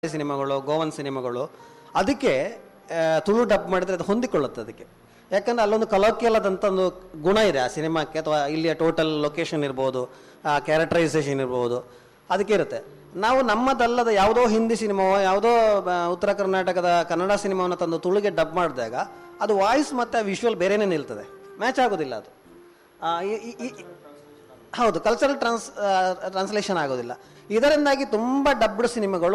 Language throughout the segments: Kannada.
ಸಿನಿಮಾಗಳು ಗೋವನ್ ಸಿನಿಮಾಗಳು ಅದಕ್ಕೆ ಆ, ತುಳು ಡಬ್ ಮಾಡಿದ್ರೆ ಅದು ಹೊಂದಿಕೊಳ್ಳುತ್ತೆ ಅದಕ್ಕೆ ಯಾಕಂದ್ರೆ ಅಲ್ಲೊಂದು ಕಲೋಕಿಯಲ್ ಆದಂಥ ಒಂದು ಗುಣ ಇದೆ ಆ ಸಿನಿಮಾಕ್ಕೆ ಅಥವಾ ಇಲ್ಲಿಯ ಟೋಟಲ್ ಲೊಕೇಶನ್ ಇರ್ಬೋದು ಆ ಕ್ಯಾರೆಕ್ಟರೈಸೇಷನ್ ಇರ್ಬೋದು ಅದಕ್ಕೆ ಇರುತ್ತೆ ನಾವು ನಮ್ಮದಲ್ಲದ ಯಾವುದೋ ಹಿಂದಿ ಸಿನಿಮಾವೋ ಯಾವುದೋ ಆ, ಉತ್ತರ ಕರ್ನಾಟಕದ ಕನ್ನಡ ಸಿನಿಮಾವನ್ನು ತಂದು ತುಳುಗೆ ಡಬ್ ಮಾಡಿದಾಗ ಅದು ವಾಯ್ಸ್ ಮತ್ತು ವಿಷುವಲ್ ಬೇರೆನೇ ನಿಲ್ತದೆ ಮ್ಯಾಚ್ ಆಗೋದಿಲ್ಲ ಅದು ಆ, ಈ- ಈ- ಈ- ಹೌದು ಕಲ್ಚರಲ್ ಟ್ರಾನ್ಸ್ ಟ್ರಾನ್ಸ್ಲೇಷನ್ ಆಗೋದಿಲ್ಲ ಇದರಿಂದಾಗಿ ತುಂಬ ಡಬ್ಡ್ ಸಿನಿಮಾಗಳು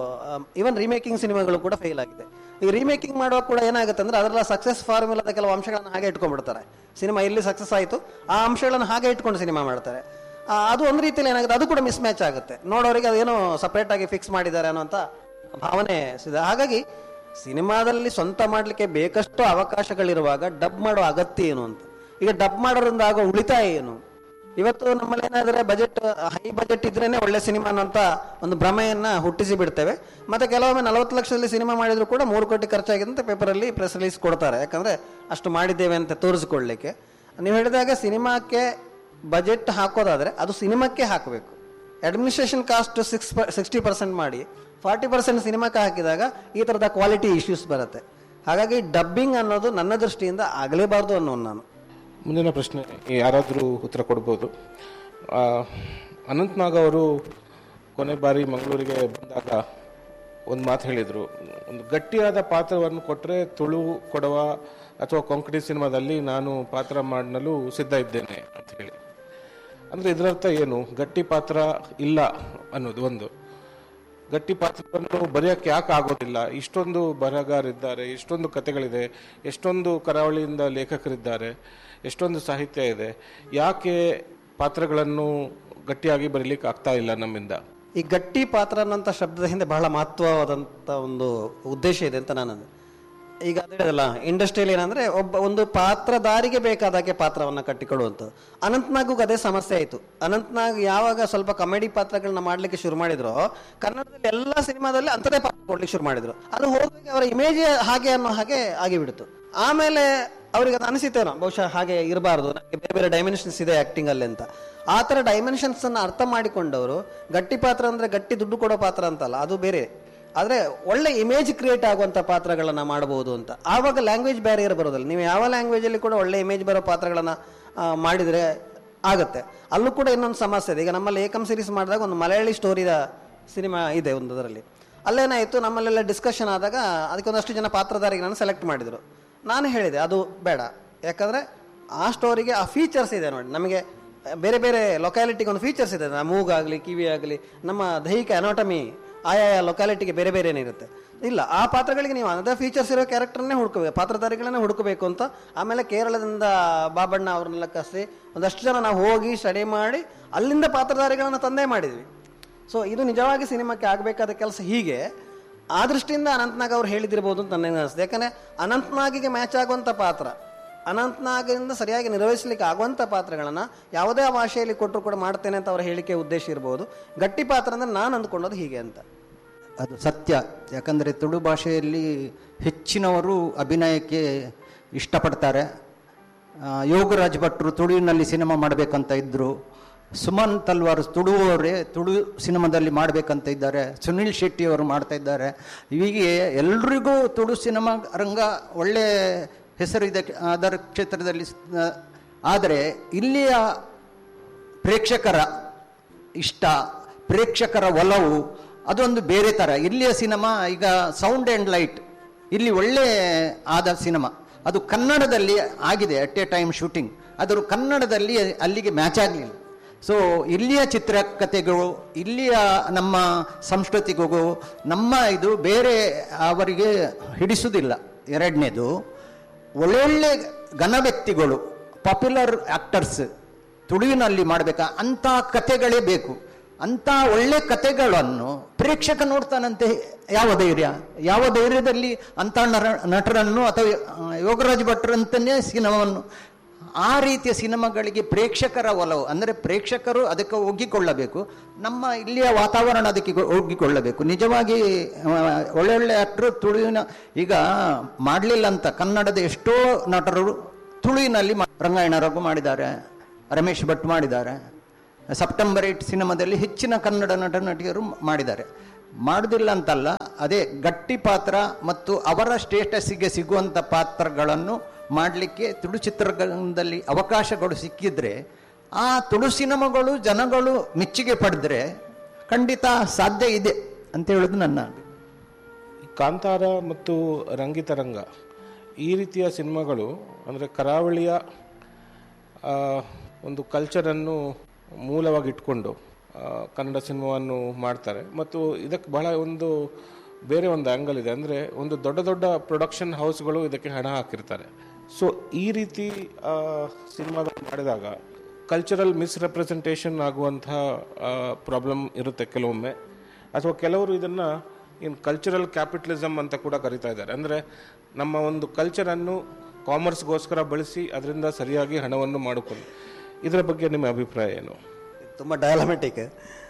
ಈವನ್ ರೀಮೇಕಿಂಗ್ ಸಿನಿಮಾಗಳು ಕೂಡ ಫೇಲ್ ಆಗಿದೆ ಈಗ ರೀಮೇಕಿಂಗ್ ಮಾಡುವಾಗ ಕೂಡ ಏನಾಗುತ್ತೆ ಅಂದ್ರೆ ಅದರ ಸಕ್ಸಸ್ ಫಾರ್ಮುಲಾದ ಕೆಲವು ಅಂಶಗಳನ್ನು ಹಾಗೆ ಇಟ್ಕೊಂಡ್ಬಿಡ್ತಾರೆ ಸಿನಿಮಾ ಇಲ್ಲಿ ಸಕ್ಸಸ್ ಆಯಿತು ಆ ಅಂಶಗಳನ್ನು ಹಾಗೆ ಇಟ್ಕೊಂಡು ಸಿನಿಮಾ ಮಾಡ್ತಾರೆ ಆ, ಅದು ಒಂದು ರೀತಿಯಲ್ಲಿ ಏನಾಗುತ್ತೆ ಅದು ಕೂಡ ಮಿಸ್ ಮ್ಯಾಚ್ ಆಗುತ್ತೆ ನೋಡೋರಿಗೆ ಅದೇನೋ ಸಪ್ರೇಟ್ ಆಗಿ ಫಿಕ್ಸ್ ಮಾಡಿದ್ದಾರೆ ಅನ್ನೋಂಥ ಭಾವನೆ ಸಿದೆ ಹಾಗಾಗಿ ಸಿನಿಮಾದಲ್ಲಿ ಸ್ವಂತ ಮಾಡಲಿಕ್ಕೆ ಬೇಕಷ್ಟು ಅವಕಾಶಗಳಿರುವಾಗ ಡಬ್ ಮಾಡೋ ಅಗತ್ಯ ಏನು ಅಂತ ಈಗ ಡಬ್ ಮಾಡೋದ್ರಿಂದ ಆಗೋ ಉಳಿತಾಯ ಏನು ಇವತ್ತು ನಮ್ಮಲ್ಲಿ ಏನಾದ್ರೆ ಬಜೆಟ್ ಹೈ ಬಜೆಟ್ ಇದ್ರೇನೆ ಒಳ್ಳೆ ಸಿನಿಮಾ ಅನ್ನೋಂಥ ಒಂದು ಭ್ರಮೆಯನ್ನ ಹುಟ್ಟಿಸಿ ಬಿಡ್ತೇವೆ ಮತ್ತೆ ಕೆಲವೊಮ್ಮೆ ನಲವತ್ತು ಲಕ್ಷದಲ್ಲಿ ಸಿನಿಮಾ ಮಾಡಿದ್ರು ಕೂಡ ಮೂರು ಕೋಟಿ ಖರ್ಚಾಗಿದೆ ಅಂತ ಪೇಪರಲ್ಲಿ ಪ್ರೆಸ್ ರಿಲೀಸ್ ಕೊಡ್ತಾರೆ ಯಾಕಂದ್ರೆ ಅಷ್ಟು ಮಾಡಿದ್ದೇವೆ ಅಂತ ತೋರಿಸ್ಕೊಳ್ಳಿಕ್ಕೆ ನೀವು ಹೇಳಿದಾಗ ಸಿನಿಮಾಕ್ಕೆ ಬಜೆಟ್ ಹಾಕೋದಾದ್ರೆ ಅದು ಸಿನಿಮಾಕ್ಕೆ ಹಾಕಬೇಕು administration cost six sixty percent ಮಾಡಿ ಫಾರ್ಟಿ ಪರ್ಸೆಂಟ್ ಸಿನಿಮಾಕ್ಕೆ ಹಾಕಿದಾಗ ಈ ಥರದ ಕ್ವಾಲಿಟಿ ಇಶ್ಯೂಸ್ ಬರುತ್ತೆ ಹಾಗಾಗಿ ಡಬ್ಬಿಂಗ್ ಅನ್ನೋದು ನನ್ನ ದೃಷ್ಟಿಯಿಂದ ಆಗಲೇಬಾರ್ದು ಅನ್ನೋನು ನಾನು ಮುಂದಿನ ಪ್ರಶ್ನೆ ಯಾರಾದರೂ ಉತ್ತರ ಕೊಡ್ಬೋದು ಆ, ಅನಂತ್ನಾಗ್ ಅವರು ಕೊನೆ ಬಾರಿ ಮಂಗಳೂರಿಗೆ ಬಂದಾಗ ಒಂದು ಮಾತು ಹೇಳಿದರು ಒಂದು ಗಟ್ಟಿಯಾದ ಪಾತ್ರವನ್ನು ಕೊಟ್ಟರೆ ತುಳು ಕೊಡವ ಅಥವಾ ಕೊಂಕಣಿ ಸಿನಿಮಾದಲ್ಲಿ ನಾನು ಪಾತ್ರ ಮಾಡಲು ಸಿದ್ಧ ಇದ್ದೇನೆ ಅಂತ ಹೇಳಿ ಅಂದರೆ ಇದರರ್ಥ ಏನು ಗಟ್ಟಿ ಪಾತ್ರ ಇಲ್ಲ ಅನ್ನೋದು ಒಂದು ಗಟ್ಟಿ ಪಾತ್ರವನ್ನು ಬರೆಯೋಕ್ಕೆ ಯಾಕೆ ಆಗೋದಿಲ್ಲ ಇಷ್ಟೊಂದು ಬರಹಗಾರಿದ್ದಾರೆ ಇಷ್ಟೊಂದು ಕತೆಗಳಿದೆ ಎಷ್ಟೊಂದು ಕರಾವಳಿಯಿಂದ ಲೇಖಕರಿದ್ದಾರೆ ಎಷ್ಟೊಂದು ಸಾಹಿತ್ಯ ಇದೆ ಯಾಕೆ ಪಾತ್ರಗಳನ್ನು ಗಟ್ಟಿಯಾಗಿ ಬರೀಲಿಕ್ಕೆ ಆಗ್ತಾ ಇಲ್ಲ ನಮ್ಮಿಂದ ಈ ಗಟ್ಟಿ ಪಾತ್ರ ಅನ್ನೋಂಥ ಶಬ್ದದ ಹಿಂದೆ ಬಹಳ ಮಹತ್ವವಾದಂಥ ಒಂದು ಉದ್ದೇಶ ಇದೆ ಅಂತ ನಾನು ಅಂದೆ. ಈಗ ಅದೇ ಹೇಳಿದಲ್ಲ ಇಂಡಸ್ಟ್ರಿಯಲ್ಲಿ ಏನಂದ್ರೆ ಒಬ್ಬ ಒಂದು ಪಾತ್ರಧಾರಿಗೆ ಬೇಕಾದಾಗೆ ಪಾತ್ರವನ್ನ ಕಟ್ಟಿಕೊಳ್ಳುವಂಥದ್ದು ಅನಂತ್ನಾಗೂ ಅದೇ ಸಮಸ್ಯೆ ಆಯಿತು ಅನಂತ್ನಾಗ್ ಯಾವಾಗ ಸ್ವಲ್ಪ ಕಾಮಿಡಿ ಪಾತ್ರಗಳನ್ನ ಮಾಡ್ಲಿಕ್ಕೆ ಶುರು ಮಾಡಿದ್ರು ಕನ್ನಡದಲ್ಲಿ ಎಲ್ಲ ಸಿನಿಮಾದಲ್ಲಿ ಅಂಥದೇ ಪಾತ್ರ ಕೊಡ್ಲಿಕ್ಕೆ ಶುರು ಮಾಡಿದ್ರು ಅದು ಹೋದಾಗ ಅವರ ಇಮೇಜ್ ಹಾಗೆ ಅನ್ನೋ ಹಾಗೆ ಆಗಿಬಿಡ್ತು ಆಮೇಲೆ ಅವ್ರಿಗೆ ಅದು ಅನಿಸಿತೇನೋ ಬಹುಶಃ ಹಾಗೆ ಇರಬಾರ್ದು ನನಗೆ ಬೇರೆ ಬೇರೆ ಡೈಮೆನ್ಷನ್ಸ್ ಇದೆ ಆಕ್ಟಿಂಗ್ ಅಲ್ಲಿ ಅಂತ ಆ ಥರ ಡೈಮೆನ್ಷನ್ಸ್ ಅನ್ನ ಅರ್ಥ ಮಾಡಿಕೊಂಡವರು ಗಟ್ಟಿ ಪಾತ್ರ ಅಂದ್ರೆ ಗಟ್ಟಿ ದುಡ್ಡು ಕೊಡೋ ಪಾತ್ರ ಅಂತಲ್ಲ ಅದು ಬೇರೆ ಆದ್ರೆ ಒಳ್ಳೆ ಇಮೇಜ್ ಕ್ರಿಯೇಟ್ ಆಗುವಂತ ಪಾತ್ರಗಳನ್ನ ಮಾಡಬಹುದು ಅಂತ ಆವಾಗ ಲ್ಯಾಂಗ್ವೇಜ್ ಬ್ಯಾರಿಯರ್ ಬರೋದಿಲ್ಲ ನೀವು ಯಾವ ಲ್ಯಾಂಗ್ವೇಜ್ ಅಲ್ಲಿ ಕೂಡ ಒಳ್ಳೆ ಇಮೇಜ್ ಬರೋ ಪಾತ್ರಗಳನ್ನ ಆ, ಮಾಡಿದ್ರೆ ಆಗತ್ತೆ ಅಲ್ಲೂ ಕೂಡ ಇನ್ನೊಂದು ಸಮಸ್ಯೆ ಇದೆ ಈಗ ನಮ್ಮಲ್ಲಿ ಏಕಂ ಸೀರೀಸ್ ಮಾಡಿದಾಗ ಒಂದು ಮಲಯಾಳಿ ಸ್ಟೋರಿದ ಸಿನಿಮಾ ಇದೆ ಒಂದು ಅದರಲ್ಲಿ ಅಲ್ಲೇನಾಯಿತು ನಮ್ಮಲ್ಲೆಲ್ಲ ಡಿಸ್ಕಷನ್ ಆದಾಗ ಅದಕ್ಕೆ ಒಂದಷ್ಟು ಜನ ಪಾತ್ರಧಾರಿಗಳನ್ನು ಸೆಲೆಕ್ಟ್ ಮಾಡಿದರು ನಾನು ಹೇಳಿದೆ ಅದು ಬೇಡ ಯಾಕಂದ್ರೆ ಆ ಸ್ಟೋರಿಗೆ ಆ ಫೀಚರ್ಸ್ ಇದೆ ನೋಡಿ ನಮಗೆ ಬೇರೆ ಬೇರೆ ಲೊಕ್ಯಾಲಿಟಿಗೆ ಒಂದು ಫೀಚರ್ಸ್ ಇದೆ ನಮ್ಮ ಮೂಗಾಗಲಿ ಕಿವಿ ಆಗಲಿ ನಮ್ಮ ದೈಹಿಕ ಅನಾಟಮಿ ಆಯಾಯ ಲೊಕ್ಯಾಲಿಟಿಗೆ ಬೇರೆ ಬೇರೆನೇ ಇರುತ್ತೆ ಇಲ್ಲ ಆ ಪಾತ್ರಗಳಿಗೆ ನೀವು ಅದೇ ಫೀಚರ್ಸ್ ಇರೋ ಕ್ಯಾರೆಕ್ಟರ್ನೇ ಹುಡುಕಬೇಕು ಪಾತ್ರಧಾರಿಗಳನ್ನೇ ಹುಡುಕಬೇಕು ಅಂತ ಆಮೇಲೆ ಕೇರಳದಿಂದ ಬಾಬಣ್ಣ ಅವ್ರನ್ನೆಲ್ಲ ಕರೆಸಿ ಒಂದಷ್ಟು ಜನ ನಾವು ಹೋಗಿ ಸ್ಟಡಿ ಮಾಡಿ ಅಲ್ಲಿಂದ ಪಾತ್ರಧಾರಿಗಳನ್ನ ತಂದೆ ಮಾಡಿದ್ವಿ ಸೊ ಇದು ನಿಜವಾಗಿ ಸಿನಿಮಾಕ್ಕೆ ಆಗಬೇಕಾದ ಕೆಲಸ ಹೀಗೆ ಆ ದೃಷ್ಟಿಯಿಂದ ಅನಂತ್ನಾಗ್ ಅವ್ರು ಹೇಳಿದಿರ್ಬೋದು ಅಂತ ನನಗೆ ಅನಿಸ್ತದೆ ಯಾಕಂದ್ರೆ ಅನಂತ್ನಾಗಿಗೆ ಮ್ಯಾಚ್ ಆಗುವಂಥ ಪಾತ್ರ ಅನಂತ್ನಾಗಿಂದ ಸರಿಯಾಗಿ ನಿರ್ವಹಿಸಲಿಕ್ಕೆ ಆಗುವಂಥ ಪಾತ್ರಗಳನ್ನು ಯಾವುದೇ ಭಾಷೆಯಲ್ಲಿ ಕೊಟ್ಟರು ಕೂಡ ಮಾಡ್ತೇನೆ ಅಂತ ಅವರ ಹೇಳಿಕೆ ಉದ್ದೇಶ ಇರ್ಬೋದು ಗಟ್ಟಿ ಪಾತ್ರ ಅಂದ್ರೆ ನಾನು ಅಂದ್ಕೊಂಡದ್ದು ಹೀಗೆ ಅಂತ ಅದು ಸತ್ಯ ಯಾಕಂದರೆ ತುಳು ಭಾಷೆಯಲ್ಲಿ ಹೆಚ್ಚಿನವರು ಅಭಿನಯಕ್ಕೆ ಇಷ್ಟಪಡ್ತಾರೆ ಆ, ಯೋಗರಾಜ್ ಭಟ್ರು ತುಳುವಿನಲ್ಲಿ ಸಿನಿಮಾ ಮಾಡಬೇಕಂತ ಇದ್ದರು ಸುಮನ್ ತಲ್ವಾರ್ ತುಳುವವರೇ ತುಳು ಸಿನಿಮಾದಲ್ಲಿ ಮಾಡಬೇಕಂತ ಇದ್ದಾರೆ ಸುನಿಲ್ ಶೆಟ್ಟಿ ಅವರು ಮಾಡ್ತಾ ಇದ್ದಾರೆ ಹೀಗೆ ಎಲ್ರಿಗೂ ತುಳು ಸಿನಿಮಾ ರಂಗ ಒಳ್ಳೆ ಹೆಸರಿದೆ ಅದರ ಕ್ಷೇತ್ರದಲ್ಲಿ ಆದರೆ ಇಲ್ಲಿಯ ಪ್ರೇಕ್ಷಕರ ಇಷ್ಟ ಪ್ರೇಕ್ಷಕರ ಒಲವು ಅದೊಂದು ಬೇರೆ ಥರ ಇಲ್ಲಿಯ ಸಿನಿಮಾ ಈಗ ಸೌಂಡ್ ಆ್ಯಂಡ್ ಲೈಟ್ ಇಲ್ಲಿ ಒಳ್ಳೆ ಆದ ಸಿನಿಮಾ ಅದು ಕನ್ನಡದಲ್ಲಿ ಆಗಿದೆ ಅಟ್ ಎ ಟೈಮ್ ಶೂಟಿಂಗ್ ಆದರೂ ಕನ್ನಡದಲ್ಲಿ ಅಲ್ಲಿಗೆ ಮ್ಯಾಚ್ ಆಗಲಿಲ್ಲ ಸೊ ಇಲ್ಲಿಯ ಚಿತ್ರಕಥೆಗಳು ಇಲ್ಲಿಯ ನಮ್ಮ ಸಂಸ್ಕೃತಿಗೂ ನಮ್ಮ ಇದು ಬೇರೆ ಅವರಿಗೆ ಹಿಡಿಸುವುದಿಲ್ಲ ಎರಡನೇದು ಒಳ್ಳೊಳ್ಳೆ ಘನ ವ್ಯಕ್ತಿಗಳು ಪಾಪ್ಯುಲರ್ ಆಕ್ಟರ್ಸ್ ತುಳುವಿನಲ್ಲಿ ಮಾಡಬೇಕಾ ಅಂಥ ಕಥೆಗಳೇ ಬೇಕು ಅಂಥ ಒಳ್ಳೆ ಕಥೆಗಳನ್ನು ಪ್ರೇಕ್ಷಕ ನೋಡ್ತಾನಂತೆ ಯಾವ ಧೈರ್ಯ ಯಾವ ಧೈರ್ಯದಲ್ಲಿ ಅಂಥ ನರ ನಟರನ್ನು ಅಥವಾ ಆ, ಯೋಗರಾಜ್ ಭಟ್ರಂತನೇ ಸಿನಿಮಾವನ್ನು ಆ ರೀತಿಯ ಸಿನಿಮಾಗಳಿಗೆ ಪ್ರೇಕ್ಷಕರ ಒಲವು ಅಂದರೆ ಪ್ರೇಕ್ಷಕರು ಅದಕ್ಕೆ ಒಗ್ಗಿಕೊಳ್ಳಬೇಕು ನಮ್ಮ ಇಲ್ಲಿಯ ವಾತಾವರಣ ಅದಕ್ಕೆ ಗೊ- ಒಗ್ಗಿಕೊಳ್ಳಬೇಕು ನಿಜವಾಗಿ ಆ, ಒಳ್ಳೊಳ್ಳೆ ಆಕ್ಟರು ತುಳುವಿನ ಈಗ ಮಾಡಲಿಲ್ಲ ಅಂತ ಕನ್ನಡದ ಎಷ್ಟೋ ನಟರು ತುಳುವಿನಲ್ಲಿ ಮಾ- ರಂಗಾಯಣ ರಘು ಮಾಡಿದ್ದಾರೆ ರಮೇಶ್ ಭಟ್ ಮಾಡಿದ್ದಾರೆ ಸೆಪ್ಟೆಂಬರ್ ಏಟ್ ಸಿನಿಮಾದಲ್ಲಿ ಹೆಚ್ಚಿನ ಕನ್ನಡ ನಟ ನಟಿಯರು ಮಾಡಿದ್ದಾರೆ ಮಾಡುದಿಲ್ಲ ಅಂತಲ್ಲ ಅದೇ ಗಟ್ಟಿ ಪಾತ್ರ ಮತ್ತು ಅವರ ಸ್ಟೇಟಸ್ಸಿಗೆ ಸಿಗುವಂಥ ಪಾತ್ರಗಳನ್ನು ಮಾಡಲಿಕ್ಕೆ ತುಳು ಚಿತ್ರರಂಗದಲ್ಲಿ ಅವಕಾಶಗಳು ಸಿಕ್ಕಿದ್ರೆ ಆ ತುಳು ಸಿನಿಮಾಗಳು ಜನಗಳು ಮೆಚ್ಚುಗೆ ಪಡೆದ್ರೆ ಖಂಡಿತ ಸಾಧ್ಯ ಇದೆ ಅಂತ ಹೇಳೋದು ನನ್ನ ಕಾಂತಾರ ಮತ್ತು ರಂಗಿತರಂಗ ಈ ರೀತಿಯ ಸಿನಿಮಾಗಳು ಅಂದರೆ ಕರಾವಳಿಯ ಆ, ಒಂದು ಕಲ್ಚರನ್ನು ಮೂಲವಾಗಿ ಇಟ್ಕೊಂಡು ಆ, ಕನ್ನಡ ಸಿನಿಮಾವನ್ನು ಮಾಡ್ತಾರೆ ಮತ್ತು ಇದಕ್ಕೆ ಬಹಳ ಒಂದು ಬೇರೆ ಒಂದು ಆ್ಯಂಗಲ್ ಇದೆ ಅಂದರೆ ಒಂದು ದೊಡ್ಡ ದೊಡ್ಡ ಪ್ರೊಡಕ್ಷನ್ ಹೌಸ್ಗಳು ಇದಕ್ಕೆ ಹಣ ಹಾಕಿರ್ತಾರೆ ಸೊ ಈ ರೀತಿ ಸಿನಿಮಾಗಳು ಮಾಡಿದಾಗ ಕಲ್ಚರಲ್ ಮಿಸ್ರೆಪ್ರೆಸೆಂಟೇಷನ್ ಆಗುವಂತಹ ಪ್ರಾಬ್ಲಮ್ ಇರುತ್ತೆ ಕೆಲವೊಮ್ಮೆ ಅಥವಾ ಕೆಲವರು ಇದನ್ನು ಇನ್ ಕಲ್ಚರಲ್ ಕ್ಯಾಪಿಟಲಿಸಮ್ ಅಂತ ಕೂಡ ಕರಿತಾ ಇದ್ದಾರೆ ಅಂದರೆ ನಮ್ಮ ಒಂದು ಕಲ್ಚರನ್ನು ಕಾಮರ್ಸ್ಗೋಸ್ಕರ ಬಳಸಿ ಅದರಿಂದ ಸರಿಯಾಗಿ ಹಣವನ್ನು ಮಾಡಿಕೊಂಡು ಇದರ ಬಗ್ಗೆ ನಿಮ್ಮ ಅಭಿಪ್ರಾಯ ಏನು ತುಂಬ ಡಯಲಮೆಟಿಕ್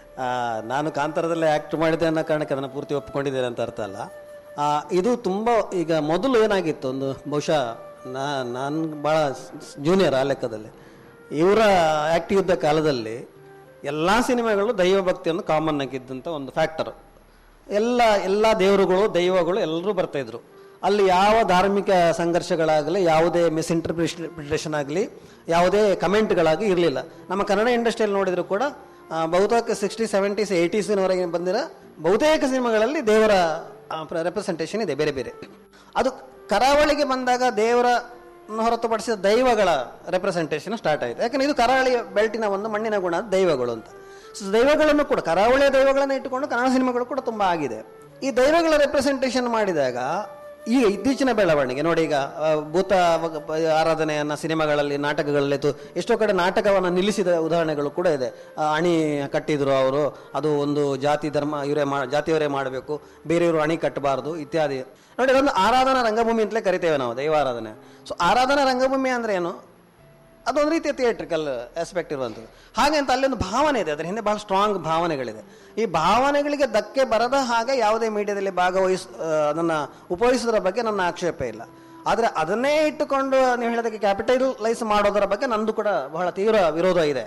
ನಾನು ಕಾಂತಾರದಲ್ಲೇ ಆ್ಯಕ್ಟ್ ಮಾಡಿದೆ ಅನ್ನೋ ಕಾರಣಕ್ಕೆ ಅದನ್ನು ಪೂರ್ತಿ ಒಪ್ಪಿಕೊಂಡಿದ್ದೇನೆ ಅಂತ ಅರ್ಥ ಅಲ್ಲ ಆ, ಇದು ತುಂಬ ಈಗ ಮೊದಲು ಏನಾಗಿತ್ತು ಒಂದು ಬಹುಶಃ ನಾ ನಾನು ಭಾಳ ಜೂನಿಯರ್ ಆ ಲೆಕ್ಕದಲ್ಲಿ ಇವರ ಆ್ಯಕ್ಟ್ ಯುದ್ಧ ಕಾಲದಲ್ಲಿ ಎಲ್ಲ ಸಿನಿಮಾಗಳು ದೈವಭಕ್ತಿಯನ್ನು ಕಾಮನ್ ಆಗಿದ್ದಂಥ ಒಂದು ಫ್ಯಾಕ್ಟರ್ ಎಲ್ಲ ಎಲ್ಲ ದೇವರುಗಳು ದೈವಗಳು ಎಲ್ಲರೂ ಬರ್ತಾಯಿದ್ರು ಅಲ್ಲಿ ಯಾವ ಧಾರ್ಮಿಕ ಸಂಘರ್ಷಗಳಾಗಲಿ ಯಾವುದೇ ಮಿಸ್ಇಂಟರ್ಪ್ರಿಟೇಷನ್ ಆಗಲಿ ಯಾವುದೇ ಕಮೆಂಟ್ಗಳಾಗಿ ಇರಲಿಲ್ಲ ನಮ್ಮ ಕನ್ನಡ ಇಂಡಸ್ಟ್ರಿಯಲ್ಲಿ ನೋಡಿದ್ರು ಕೂಡ ಆ, ಬಹುತೇಕ ಸಿಕ್ಸ್ಟಿ ಸೆವೆಂಟೀಸ್ ಏಯ್ಟೀಸಿನವರೆಗೆ ಬಂದಿರೋ ಬಹುತೇಕ ಸಿನಿಮಾಗಳಲ್ಲಿ ದೇವರ ರೆಪ್ರೆಸೆಂಟೇಷನ್ ಇದೆ ಬೇರೆ ಬೇರೆ ಅದು ಕರಾವಳಿಗೆ ಬಂದಾಗ ದೇವರ ಹೊರತುಪಡಿಸಿದ ದೈವಗಳ ರೆಪ್ರೆಸೆಂಟೇಷನ್ ಸ್ಟಾರ್ಟ್ ಆಯಿತು ಯಾಕಂದ್ರೆ ಇದು ಕರಾವಳಿ ಬೆಲ್ಟಿನ ಒಂದು ಮಣ್ಣಿನ ಗುಣ ದೈವಗಳು ಅಂತ ಸೊ ದೈವಗಳನ್ನು ಕೂಡ ಕರಾವಳಿಯ ದೈವಗಳನ್ನು ಇಟ್ಟುಕೊಂಡು ಕನ್ನಡ ಸಿನಿಮಾಗಳು ಕೂಡ ತುಂಬ ಆಗಿದೆ ಈ ದೈವಗಳ ರೆಪ್ರೆಸೆಂಟೇಷನ್ ಮಾಡಿದಾಗ ಈಗ ಇತ್ತೀಚಿನ ಬೆಳವಣಿಗೆ ನೋಡಿ ಈಗ ಆ, ಭೂತ ವ- ಆರಾಧನೆಯನ್ನ ಸಿನಿಮಾಗಳಲ್ಲಿ ನಾಟಕಗಳಲ್ಲಿ ತು- ಎಷ್ಟೋ ಕಡೆ ನಾಟಕವನ್ನು ನಿಲ್ಲಿಸಿದ ಉದಾಹರಣೆಗಳು ಕೂಡ ಇದೆ ಆ, ಅಣಿ ಕಟ್ಟಿದ್ರು ಅವರು ಅದು ಒಂದು ಜಾತಿ ಧರ್ಮ ಇವರೇ ಮಾ ಜಾತಿಯವರೇ ಮಾಡಬೇಕು ಬೇರೆಯವರು ಅಣಿ ಕಟ್ಟಬಾರದು ಇತ್ಯಾದಿ ನೋಡಿ ಅದೊಂದು ಆರಾಧನಾ ರಂಗಭೂಮಿ ಅಂತಲೇ ಕರಿತೇವೆ ನಾವು ದೈವಾರಾಧನೆ ಸೊ ಆರಾಧನಾ ರಂಗಭೂಮಿ ಅಂದ್ರೆ ಏನು ಅದೊಂದು ರೀತಿಯ ಥಿಯೇಟ್ರಿಕಲ್ ಆಸ್ಪೆಕ್ಟ್ ಇರುವಂಥದ್ದು ಹಾಗೆ ಅಂತ ಅಲ್ಲೊಂದು ಭಾವನೆ ಇದೆ ಅದರ ಹಿಂದೆ ಬಹಳ ಸ್ಟ್ರಾಂಗ್ ಭಾವನೆಗಳಿದೆ ಈ ಭಾವನೆಗಳಿಗೆ ಧಕ್ಕೆ ಬರದ ಹಾಗೆ ಯಾವುದೇ ಮೀಡಿಯಾದಲ್ಲಿ ಭಾಗವಹಿಸ್ ಆ, ಅದನ್ನ ಉಪಯೋಗಿಸೋದ್ರ ಬಗ್ಗೆ ನನ್ನ ಆಕ್ಷೇಪ ಇಲ್ಲ ಆದರೆ ಅದನ್ನೇ ಇಟ್ಟುಕೊಂಡು ನೀವು ಹೇಳಿದಕ್ಕೆ ಕ್ಯಾಪಿಟಲೈಸ್ ಮಾಡೋದರ ಬಗ್ಗೆ ನಂದು ಕೂಡ ಬಹಳ ತೀವ್ರ ವಿರೋಧ ಇದೆ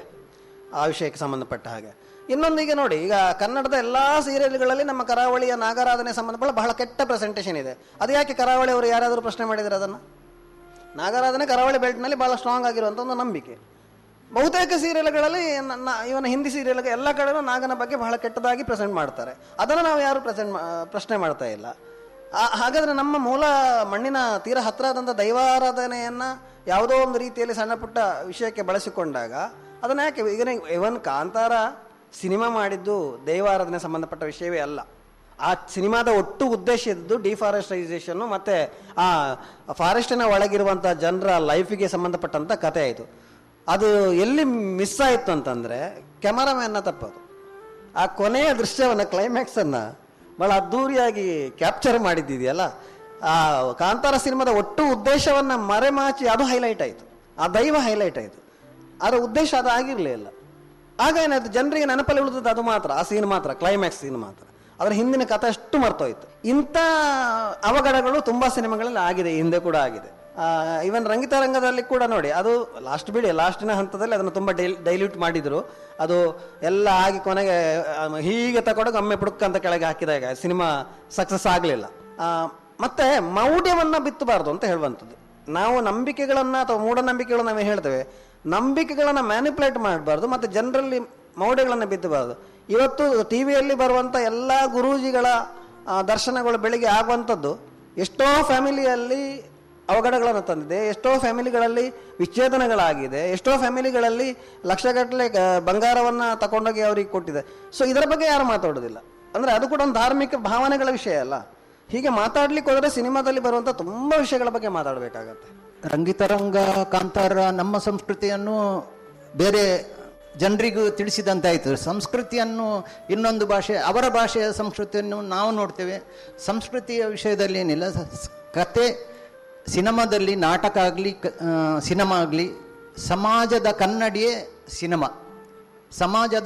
ಆ ವಿಷಯಕ್ಕೆ ಸಂಬಂಧಪಟ್ಟ ಹಾಗೆ ಇನ್ನೊಂದು ಈಗ ನೋಡಿ ಈಗ ಕನ್ನಡದ ಎಲ್ಲ ಸೀರಿಯಲ್ಗಳಲ್ಲಿ ನಮ್ಮ ಕರಾವಳಿಯ ನಾಗರಾಧನೆ ಸಂಬಂಧಪಟ್ಟ ಬಹಳ ಕೆಟ್ಟ ಪ್ರೆಸೆಂಟೇಷನ್ ಇದೆ ಅದು ಯಾಕೆ ಕರಾವಳಿ ಅವರು ಯಾರಾದರೂ ಪ್ರಶ್ನೆ ಮಾಡಿದರೆ ಅದನ್ನು ನಾಗರಾಧನೆ ಕರಾವಳಿ ಬೆಲ್ಟ್ನಲ್ಲಿ ಭಾಳ ಸ್ಟ್ರಾಂಗ್ ಆಗಿರುವಂಥ ಒಂದು ನಂಬಿಕೆ ಬಹುತೇಕ ಸೀರಿಯಲ್ಗಳಲ್ಲಿ ನನ್ನ ಇವನ ಹಿಂದಿ ಸೀರಿಯಲ್ಗೆ ಎಲ್ಲ ಕಡೆನೂ ನಾಗನ ಬಗ್ಗೆ ಬಹಳ ಕೆಟ್ಟದಾಗಿ ಪ್ರೆಸೆಂಟ್ ಮಾಡ್ತಾರೆ ಅದನ್ನು ನಾವು ಯಾರು ಪ್ರೆಸೆಂಟ್ ಪ್ರಶ್ನೆ ಮಾಡ್ತಾ ಇಲ್ಲ ಆ- ಹಾಗಾದ್ರೆ ನಮ್ಮ ಮೂಲ ಮಣ್ಣಿನ ತೀರ ಹತ್ರ ಆದಂಥ ದೈವಾರಾಧನೆಯನ್ನ ಯಾವುದೋ ಒಂದು ರೀತಿಯಲ್ಲಿ ಸಣ್ಣ ಪುಟ್ಟ ವಿಷಯಕ್ಕೆ ಬಳಸಿಕೊಂಡಾಗ ಅದನ್ನ ಯಾಕೆ ಈಗ ಇವನ್ ಕಾಂತಾರ ಸಿನಿಮಾ ಮಾಡಿದ್ದು ದೈವಾರಾಧನೆ ಸಂಬಂಧಪಟ್ಟ ವಿಷಯವೇ ಅಲ್ಲ ಆ ಸಿನಿಮಾದ ಒಟ್ಟು ಉದ್ದೇಶ ಇದ್ದು ಡಿಫಾರೆಸ್ಟೈಸೇಷನ್ ಮತ್ತೆ ಆ ಫಾರೆಸ್ಟಿನ ಒಳಗಿರುವಂಥ ಜನರ ಲೈಫಿಗೆ ಸಂಬಂಧಪಟ್ಟಂತ ಕತೆ ಆಯಿತು ಅದು ಎಲ್ಲಿ ಮಿಸ್ ಆಯಿತು ಅಂತಂದ್ರೆ ಕ್ಯಾಮರಾಮ್ಯಾನ್ನ ತಪ್ಪದು ಆ ಕೊನೆಯ ದೃಶ್ಯವನ್ನು ಕ್ಲೈಮ್ಯಾಕ್ಸನ್ನು ಬಹಳ ಅದ್ಧೂರಿಯಾಗಿ ಕ್ಯಾಪ್ಚರ್ ಮಾಡಿದ್ದಿದೆಯಲ್ಲ ಆ ಕಾಂತಾರ ಸಿನಿಮಾದ ಒಟ್ಟು ಉದ್ದೇಶವನ್ನು ಮರೆಮಾಚಿ ಅದು ಹೈಲೈಟ್ ಆಯಿತು ಆ ದೈವ ಹೈಲೈಟ್ ಆಯಿತು ಅದರ ಉದ್ದೇಶ ಅದು ಆಗಿರಲಿಲ್ಲ ಆಗ ಏನಾಯ್ತು ಜನರಿಗೆ ನೆನಪಲ್ಲಿ ಉಳಿದದ್ದು ಅದು ಮಾತ್ರ ಆ ಸೀನ್ ಮಾತ್ರ ಕ್ಲೈಮ್ಯಾಕ್ಸ್ ಸೀನ್ ಮಾತ್ರ ಅದರ ಹಿಂದಿನ ಕಥೆ ಅಷ್ಟು ಮರ್ತೋಯ್ತು ಇಂಥ ಅವಘಡಗಳು ತುಂಬಾ ಸಿನಿಮಾಗಳಲ್ಲಿ ಆಗಿದೆ ಈ ಹಿಂದೆ ಕೂಡ ಆಗಿದೆ ಇವನ್ ರಂಗಿತ ರಂಗದಲ್ಲಿ ಕೂಡ ನೋಡಿ ಅದು ಲಾಸ್ಟ್ ಬಿಡಿ ಲಾಸ್ಟಿನ ಹಂತದಲ್ಲಿ ಅದನ್ನು ತುಂಬ ಡೈಲ್ ಡೈಲ್ಯೂಟ್ ಮಾಡಿದ್ರು ಅದು ಎಲ್ಲ ಆಗಿ ಕೊನೆಗೆ ಆ, ಹೀಗೆ ತಗೊಂಡೋಗಿ ಒಮ್ಮೆ ಪುಡುಕ್ ಅಂತ ಕೆಳಗೆ ಹಾಕಿದಾಗ ಸಿನಿಮಾ ಸಕ್ಸಸ್ ಆಗಲಿಲ್ಲ ಮತ್ತೆ ಮೌಢ್ಯವನ್ನ ಬಿತ್ತಬಾರ್ದು ಅಂತ ಹೇಳುವಂಥದ್ದು ನಾವು ನಂಬಿಕೆಗಳನ್ನ ಅಥವಾ ಮೂಢನಂಬಿಕೆಗಳನ್ನ ನಾವು ಹೇಳ್ತೇವೆ ನಂಬಿಕೆಗಳನ್ನ ಮ್ಯಾನಿಪುಲೇಟ್ ಮಾಡಬಾರ್ದು ಮತ್ತೆ ಜನರಲ್ಲಿ ಮೌಢ್ಯಗಳನ್ನು ಬಿತ್ತಬಾರ್ದು ಇವತ್ತು ಟಿ ವಿಯಲ್ಲಿ ಬರುವಂಥ ಎಲ್ಲ ಗುರೂಜಿಗಳ ಆ, ದರ್ಶನಗಳು ಬೆಳಿಗ್ಗೆ ಆಗುವಂಥದ್ದು ಎಷ್ಟೋ ಫ್ಯಾಮಿಲಿಯಲ್ಲಿ ಅವಘಡಗಳನ್ನು ತಂದಿದೆ ಎಷ್ಟೋ ಫ್ಯಾಮಿಲಿಗಳಲ್ಲಿ ವಿಚ್ಛೇದನಗಳಾಗಿದೆ ಎಷ್ಟೋ ಫ್ಯಾಮಿಲಿಗಳಲ್ಲಿ ಲಕ್ಷಗಟ್ಟಲೆ ಗ- ಬಂಗಾರವನ್ನ ತಗೊಂಡೋಗಿ ಅವರಿಗೆ ಕೊಟ್ಟಿದೆ ಸೊ ಇದರ ಬಗ್ಗೆ ಯಾರು ಮಾತಾಡೋದಿಲ್ಲ ಅಂದ್ರೆ ಅದು ಕೂಡ ಒಂದು ಧಾರ್ಮಿಕ ಭಾವನೆಗಳ ವಿಷಯ ಅಲ್ಲ ಹೀಗೆ ಮಾತಾಡ್ಲಿಕ್ಕೆ ಹೋದ್ರೆ ಸಿನಿಮಾದಲ್ಲಿ ಬರುವಂತ ತುಂಬಾ ವಿಷಯಗಳ ಬಗ್ಗೆ ಮಾತಾಡಬೇಕಾಗತ್ತೆ ರಂಗಿತರಂಗ ಕಾಂತಾರ ನಮ್ಮ ಸಂಸ್ಕೃತಿಯನ್ನು ಬೇರೆ ಜನರಿಗೂ ತಿಳಿಸಿದಂತಾಯಿತು ಸಂಸ್ಕೃತಿಯನ್ನು ಇನ್ನೊಂದು ಭಾಷೆ ಅವರ ಭಾಷೆಯ ಸಂಸ್ಕೃತಿಯನ್ನು ನಾವು ನೋಡ್ತೇವೆ ಸಂಸ್ಕೃತಿಯ ವಿಷಯದಲ್ಲಿ ಏನಿಲ್ಲ ಸ- ಕತೆ ಸಿನಿಮಾದಲ್ಲಿ ನಾಟಕ ಆಗಲಿ ಸಿನಿಮಾ ಆಗಲಿ ಸಮಾಜದ ಕನ್ನಡಿಯೇ ಸಿನಿಮಾ ಸಮಾಜದ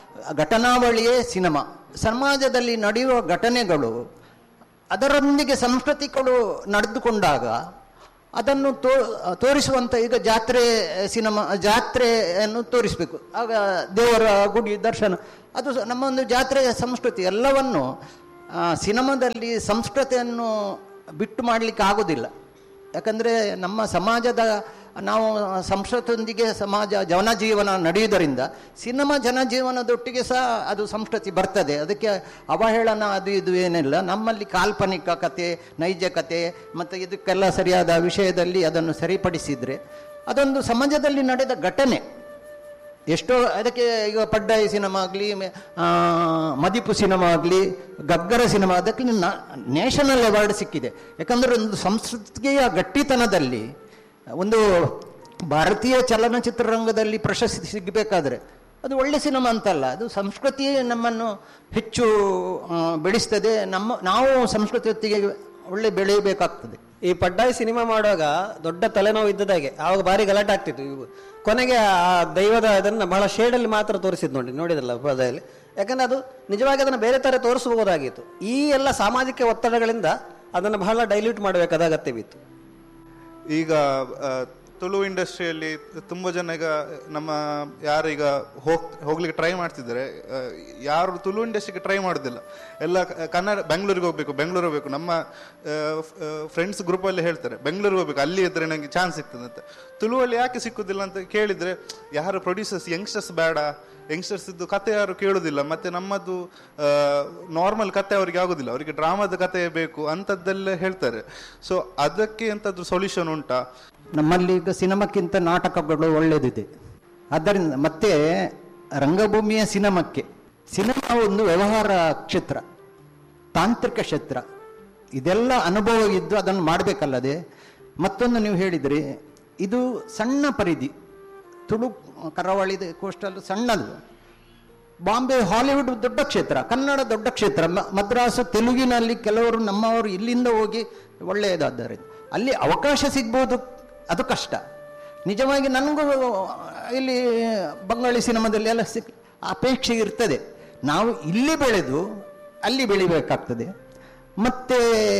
ಘಟನಾವಳಿಯೇ ಸಿನಿಮಾ ಸಮಾಜದಲ್ಲಿ ನಡೆಯುವ ಘಟನೆಗಳು ಅದರೊಂದಿಗೆ ಸಂಸ್ಕೃತಿಗಳು ನಡೆದುಕೊಂಡಾಗ ಅದನ್ನು ತೋ ತೋರಿಸುವಂಥ ಈಗ ಜಾತ್ರೆ ಸಿನಿಮಾ ಜಾತ್ರೆಯನ್ನು ತೋರಿಸಬೇಕು ಆಗ ದೇವರ ಗುಡಿ ದರ್ಶನ ಅದು ಸ- ನಮ್ಮ ಒಂದು ಜಾತ್ರೆಯ ಸಂಸ್ಕೃತಿ ಎಲ್ಲವನ್ನು ಆ, ಸಿನಿಮಾದಲ್ಲಿ ಸಂಸ್ಕೃತಿಯನ್ನು ಬಿಟ್ಟು ಮಾಡಲಿಕ್ಕೆ ಆಗೋದಿಲ್ಲ ಯಾಕಂದರೆ ನಮ್ಮ ಸಮಾಜದ ನಾವು ಸಂಸ್ಕೃತಿಯೊಂದಿಗೆ ಸಮಾಜ ಜನಜೀವನ ನಡೆಯುವುದರಿಂದ ಸಿನಿಮಾ ಜನಜೀವನದೊಟ್ಟಿಗೆ ಸಹ ಅದು ಸಂಸ್ಕೃತಿ ಬರ್ತದೆ ಅದಕ್ಕೆ ಅವಹೇಳನ ಅದು ಇದು ಏನಿಲ್ಲ ನಮ್ಮಲ್ಲಿ ಕಾಲ್ಪನಿಕ ಕತೆ ನೈಜ ಕತೆ ಮತ್ತು ಇದಕ್ಕೆಲ್ಲ ಸರಿಯಾದ ವಿಷಯದಲ್ಲಿ ಅದನ್ನು ಸರಿಪಡಿಸಿದರೆ ಅದೊಂದು ಸಮಾಜದಲ್ಲಿ ನಡೆದ ಘಟನೆ ಎಷ್ಟೋ ಅದಕ್ಕೆ ಈಗ ಪಡ್ಡಾಯಿ ಸಿನಿಮಾ ಆಗಲಿ ಮದಿಪು ಸಿನಿಮಾ ಆಗಲಿ ಗಗ್ಗರ ಸಿನಿಮಾ ಅದಕ್ಕೆ ನ್ಯಾಷನಲ್ ಅವಾರ್ಡ್ ಸಿಕ್ಕಿದೆ ಯಾಕಂದರೆ ಒಂದು ಸಂಸ್ಕೃತಿಯ ಗಟ್ಟಿತನದಲ್ಲಿ ಒಂದು ಭಾರತೀಯ ಚಲನಚಿತ್ರರಂಗದಲ್ಲಿ ಪ್ರಶಸ್ತಿ ಸಿಗಬೇಕಾದ್ರೆ ಅದು ಒಳ್ಳೆ ಸಿನಿಮಾ ಅಂತಲ್ಲ ಅದು ಸಂಸ್ಕೃತಿ ನಮ್ಮನ್ನು ಹೆಚ್ಚು ಆ, ಬೆಳೆಸ್ತದೆ ನಮ್ಮ ನಾವು ಸಂಸ್ಕೃತಿಯೊತ್ತಿಗೆ ಒಳ್ಳೆ ಬೆಳೆಯಬೇಕಾಗ್ತದೆ ಈ ಪಡ್ಡಾಯಿ ಸಿನಿಮಾ ಮಾಡುವಾಗ ದೊಡ್ಡ ತಲೆನೋವು ಇದ್ದದಾಗೆ ಆವಾಗ ಭಾರಿ ಗಲಾಟೆ ಆಗ್ತಿತ್ತು ಇವು ಕೊನೆಗೆ ಆ ದೈವದ ಇದನ್ನ ಬಹಳ ಶೇಡಲ್ಲಿ ಮಾತ್ರ ತೋರಿಸಿದ್ ನೋಡಿ ನೋಡಿದ್ರಲ್ಲ ಪರದೆಯಲ್ಲಿ ಯಾಕಂದ್ರೆ ಅದು ನಿಜವಾಗಿ ಅದನ್ನು ಬೇರೆ ತರ ತೋರಿಸಬಹುದಾಗಿತ್ತು ಈ ಎಲ್ಲ ಸಾಮಾಜಿಕ ಒತ್ತಡಗಳಿಂದ ಅದನ್ನು ಬಹಳ ಡೈಲ್ಯೂಟ್ ಮಾಡಬೇಕಾದ ಅಗತ್ಯವಿತ್ತು ಈಗ ಆ, ತುಳು ಇಂಡಸ್ಟ್ರಿಯಲ್ಲಿ ತುಂಬ ಜನ ಈಗ ನಮ್ಮ ಯಾರು ಈಗ ಹೋಗ್ ಹೋಗ್ಲಿಕ್ಕೆ ಟ್ರೈ ಮಾಡ್ತಿದ್ದಾರೆ ಆ, ಯಾರು ತುಳು ಇಂಡಸ್ಟ್ರಿಗೆ ಟ್ರೈ ಮಾಡೋದಿಲ್ಲ ಎಲ್ಲ ಕ- ಕನ್ನಡ ಬೆಂಗಳೂರಿಗೆ ಹೋಗ್ಬೇಕು ಬೆಂಗಳೂರು ಹೋಗ್ಬೇಕು ನಮ್ಮ ಫ್ರೆಂಡ್ಸ್ ಗ್ರೂಪಲ್ಲಿ ಹೇಳ್ತಾರೆ ಬೆಂಗಳೂರಿಗೆ ಹೋಗ್ಬೇಕು ಅಲ್ಲಿ ಇದ್ರೆ ನನಗೆ ಚಾನ್ಸ್ ಸಿಗ್ತದೆ ಅಂತ ತುಳುವಲ್ಲಿ ಯಾಕೆ ಸಿಕ್ಕುದಿಲ್ಲ ಅಂತ ಕೇಳಿದ್ರೆ ಯಾರು ಪ್ರೊಡ್ಯೂಸರ್ಸ್ ಯಂಗ್ಸ್ಟರ್ಸ್ ಬೇಡ ಯಂಗ್ಸ್ಟರ್ಸ್ ಇದ್ದು ಕತೆ ಯಾರು ಕೇಳುದಿಲ್ಲ ಮತ್ತೆ ನಮ್ಮದು ನಾರ್ಮಲ್ ಕತೆ ಅವರಿಗೆ ಆಗುದಿಲ್ಲ ಅವರಿಗೆ ಡ್ರಾಮಾದ ಕತೆ ಬೇಕು ಅಂತದ್ದೆಲ್ಲ ಹೇಳ್ತಾರೆ ಸೊ ಅದಕ್ಕೆ ಎಂತಾದ್ರೂ ಸೊಲ್ಯೂಷನ್ ಉಂಟಾ ನಮ್ಮಲ್ಲಿ ಈಗ ಸಿನಿಮಾಕ್ಕಿಂತ ನಾಟಕಗಳು ಒಳ್ಳೆಯದಿದೆ ಆದ್ದರಿಂದ ಮತ್ತೆ ರಂಗಭೂಮಿಯ ಸಿನಿಮಾಕ್ಕೆ ಸಿನಿಮಾ ಒಂದು ವ್ಯವಹಾರ ಕ್ಷೇತ್ರ ತಾಂತ್ರಿಕ ಕ್ಷೇತ್ರ ಇದೆಲ್ಲ ಅನುಭವ ಇದ್ದು ಅದನ್ನು ಮಾಡಬೇಕಲ್ಲದೆ ಮತ್ತೊಂದು ನೀವು ಹೇಳಿದ್ರಿ ಇದು ಸಣ್ಣ ಪರಿಧಿ ತುಳು ಕರಾವಳಿ ಕೋಸ್ಟಲ್ ಸಣ್ಣದು ಬಾಂಬೆ ಹಾಲಿವುಡ್ ದೊಡ್ಡ ಕ್ಷೇತ್ರ ಕನ್ನಡ ದೊಡ್ಡ ಕ್ಷೇತ್ರ ಮ- ಮದ್ರಾಸು ತೆಲುಗಿನಲ್ಲಿ ಕೆಲವರು ನಮ್ಮವರು ಇಲ್ಲಿಂದ ಹೋಗಿ ಒಳ್ಳೆಯದಾದ್ದಾರೆ ಅಲ್ಲಿ ಅವಕಾಶ ಸಿಗ್ಬೋದು ಅದು ಕಷ್ಟ ನಿಜವಾಗಿ ನನಗೂ ಇಲ್ಲಿ ಬಂಗಾಳಿ ಸಿನಿಮಾದಲ್ಲಿ ಎಲ್ಲ ಸಿಕ್ ಅಪೇಕ್ಷೆ ಇರ್ತದೆ ನಾವು ಇಲ್ಲಿ ಬೆಳೆದು ಅಲ್ಲಿ ಬೆಳಿಬೇಕಾಗ್ತದೆ ಮತ್ತೆ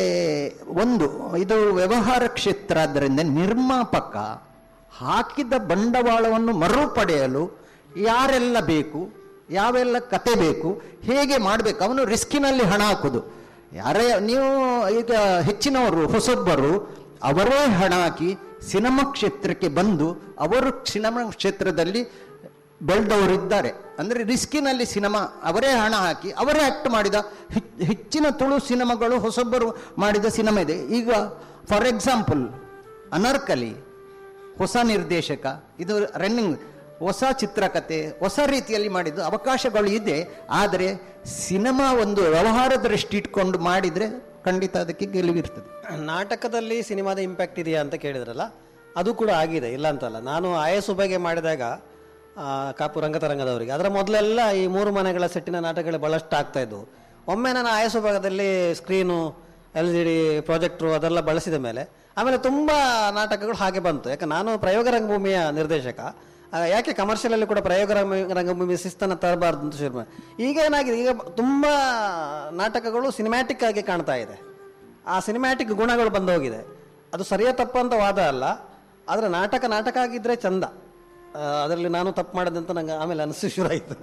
ಒಂದು ಇದು ವ್ಯವಹಾರ ಕ್ಷೇತ್ರ ಆದ್ದರಿಂದ ನಿರ್ಮಾಪಕ ಹಾಕಿದ ಬಂಡವಾಳವನ್ನು ಮರುಪಡೆಯಲು ಯಾರೆಲ್ಲ ಬೇಕು ಯಾವೆಲ್ಲ ಕತೆ ಬೇಕು ಹೇಗೆ ಮಾಡಬೇಕು ಅವನು ರಿಸ್ಕಿನಲ್ಲಿ ಹಣ ಹಾಕೋದು ಯಾರೇ ನೀವು ಈಗ ಹೆಚ್ಚಿನವರು ಹೊಸೊಬ್ಬರು ಅವರೇ ಹಣ ಹಾಕಿ ಸಿನಿಮಾ ಕ್ಷೇತ್ರಕ್ಕೆ ಬಂದು ಅವರು ಸಿನಿಮಾ ಕ್ಷೇತ್ರದಲ್ಲಿ ಬೆಳೆದವರಿದ್ದಾರೆ ಅಂದರೆ ರಿಸ್ಕಿನಲ್ಲಿ ಸಿನಿಮಾ ಅವರೇ ಹಣ ಹಾಕಿ ಅವರೇ ಆಕ್ಟ್ ಮಾಡಿದ ಹೆಚ್- ಹೆಚ್ಚಿನ ತುಳು ಸಿನಿಮಾಗಳು ಹೊಸೊಬ್ಬರು ಮಾಡಿದ ಸಿನಿಮಾ ಇದೆ ಈಗ ಫಾರ್ ಎಕ್ಸಾಂಪಲ್ ಅನರ್ಕಲಿ ಹೊಸ ನಿರ್ದೇಶಕ ಇದು ರನ್ನಿಂಗ್ ಹೊಸ ಚಿತ್ರಕಥೆ ಹೊಸ ರೀತಿಯಲ್ಲಿ ಮಾಡಿದ್ದು ಅವಕಾಶಗಳು ಇದೆ ಆದರೆ ಸಿನಿಮಾ ಒಂದು ವ್ಯವಹಾರ ದೃಷ್ಟಿ ಇಟ್ಕೊಂಡು ಮಾಡಿದರೆ ಖಂಡಿತ ಅದಕ್ಕೆ ಗೆಲುವಿರ್ತದೆ ನಾಟಕದಲ್ಲಿ ಸಿನಿಮಾದ ಇಂಪ್ಯಾಕ್ಟ್ ಇದೆಯಾ ಅಂತ ಕೇಳಿದ್ರಲ್ಲ ಅದು ಕೂಡ ಆಗಿದೆ ಇಲ್ಲ ಅಂತಲ್ಲ ನಾನು ಆಯಸ್ ಬಗ್ಗೆ ಮಾಡಿದಾಗ ಆ, ಕಾಪು ರಂಗತರಂಗದವರಿಗೆ ಅದರ ಮೊದಲೆಲ್ಲ ಈ ಮೂರು ಮನೆಗಳ ಸೆಟ್ಟಿನ ನಾಟಕಗಳು ಬಹಳಷ್ಟು ಆಗ್ತಾ ಇದ್ವು ಒಮ್ಮೆ ನಾನು ಆಯಸ್ ಭಾಗದಲ್ಲಿ ಸ್ಕ್ರೀನು ಎಲ್ ಜಿ ಡಿ ಪ್ರಾಜೆಕ್ಟ್ರು ಅದೆಲ್ಲ ಬಳಸಿದ ಮೇಲೆ ಆಮೇಲೆ ತುಂಬ ನಾಟಕಗಳು ಹಾಗೆ ಬಂತು ಯಾಕೆ ನಾನು ಪ್ರಯೋಗ ರಂಗಭೂಮಿಯ ನಿರ್ದೇಶಕ ಆ, ಯಾಕೆ ಕಮರ್ಷಿಯಲಲ್ಲಿ ಕೂಡ ಪ್ರಯೋಗ ರಂಗ- ರಂಗಭೂಮಿ ಶಿಸ್ತನ್ನು ತರಬಾರ್ದು ಅಂತ ಶುರು ಮಾಡಿ ಈಗ ಏನಾಗಿದೆ ಈಗ ತುಂಬ ನಾಟಕಗಳು ಸಿನಿಮ್ಯಾಟಿಕ್ ಆಗಿ ಕಾಣ್ತಾ ಇದೆ ಆ ಸಿನಿಮ್ಯಾಟಿಕ್ ಗುಣಗಳು ಬಂದು ಹೋಗಿದೆ ಅದು ಸರಿಯ ತಪ್ಪು ಅಂತ ವಾದ ಅಲ್ಲ ಆದರೆ ನಾಟಕ ನಾಟಕ ಆಗಿದ್ರೆ ಚಂದ ಆ, ಅದರಲ್ಲಿ ನಾನು ತಪ್ಪು ಮಾಡಿದಂತ ನಂಗೆ ಆಮೇಲೆ ಅನಿಸು ಶುರು ಆಯಿತು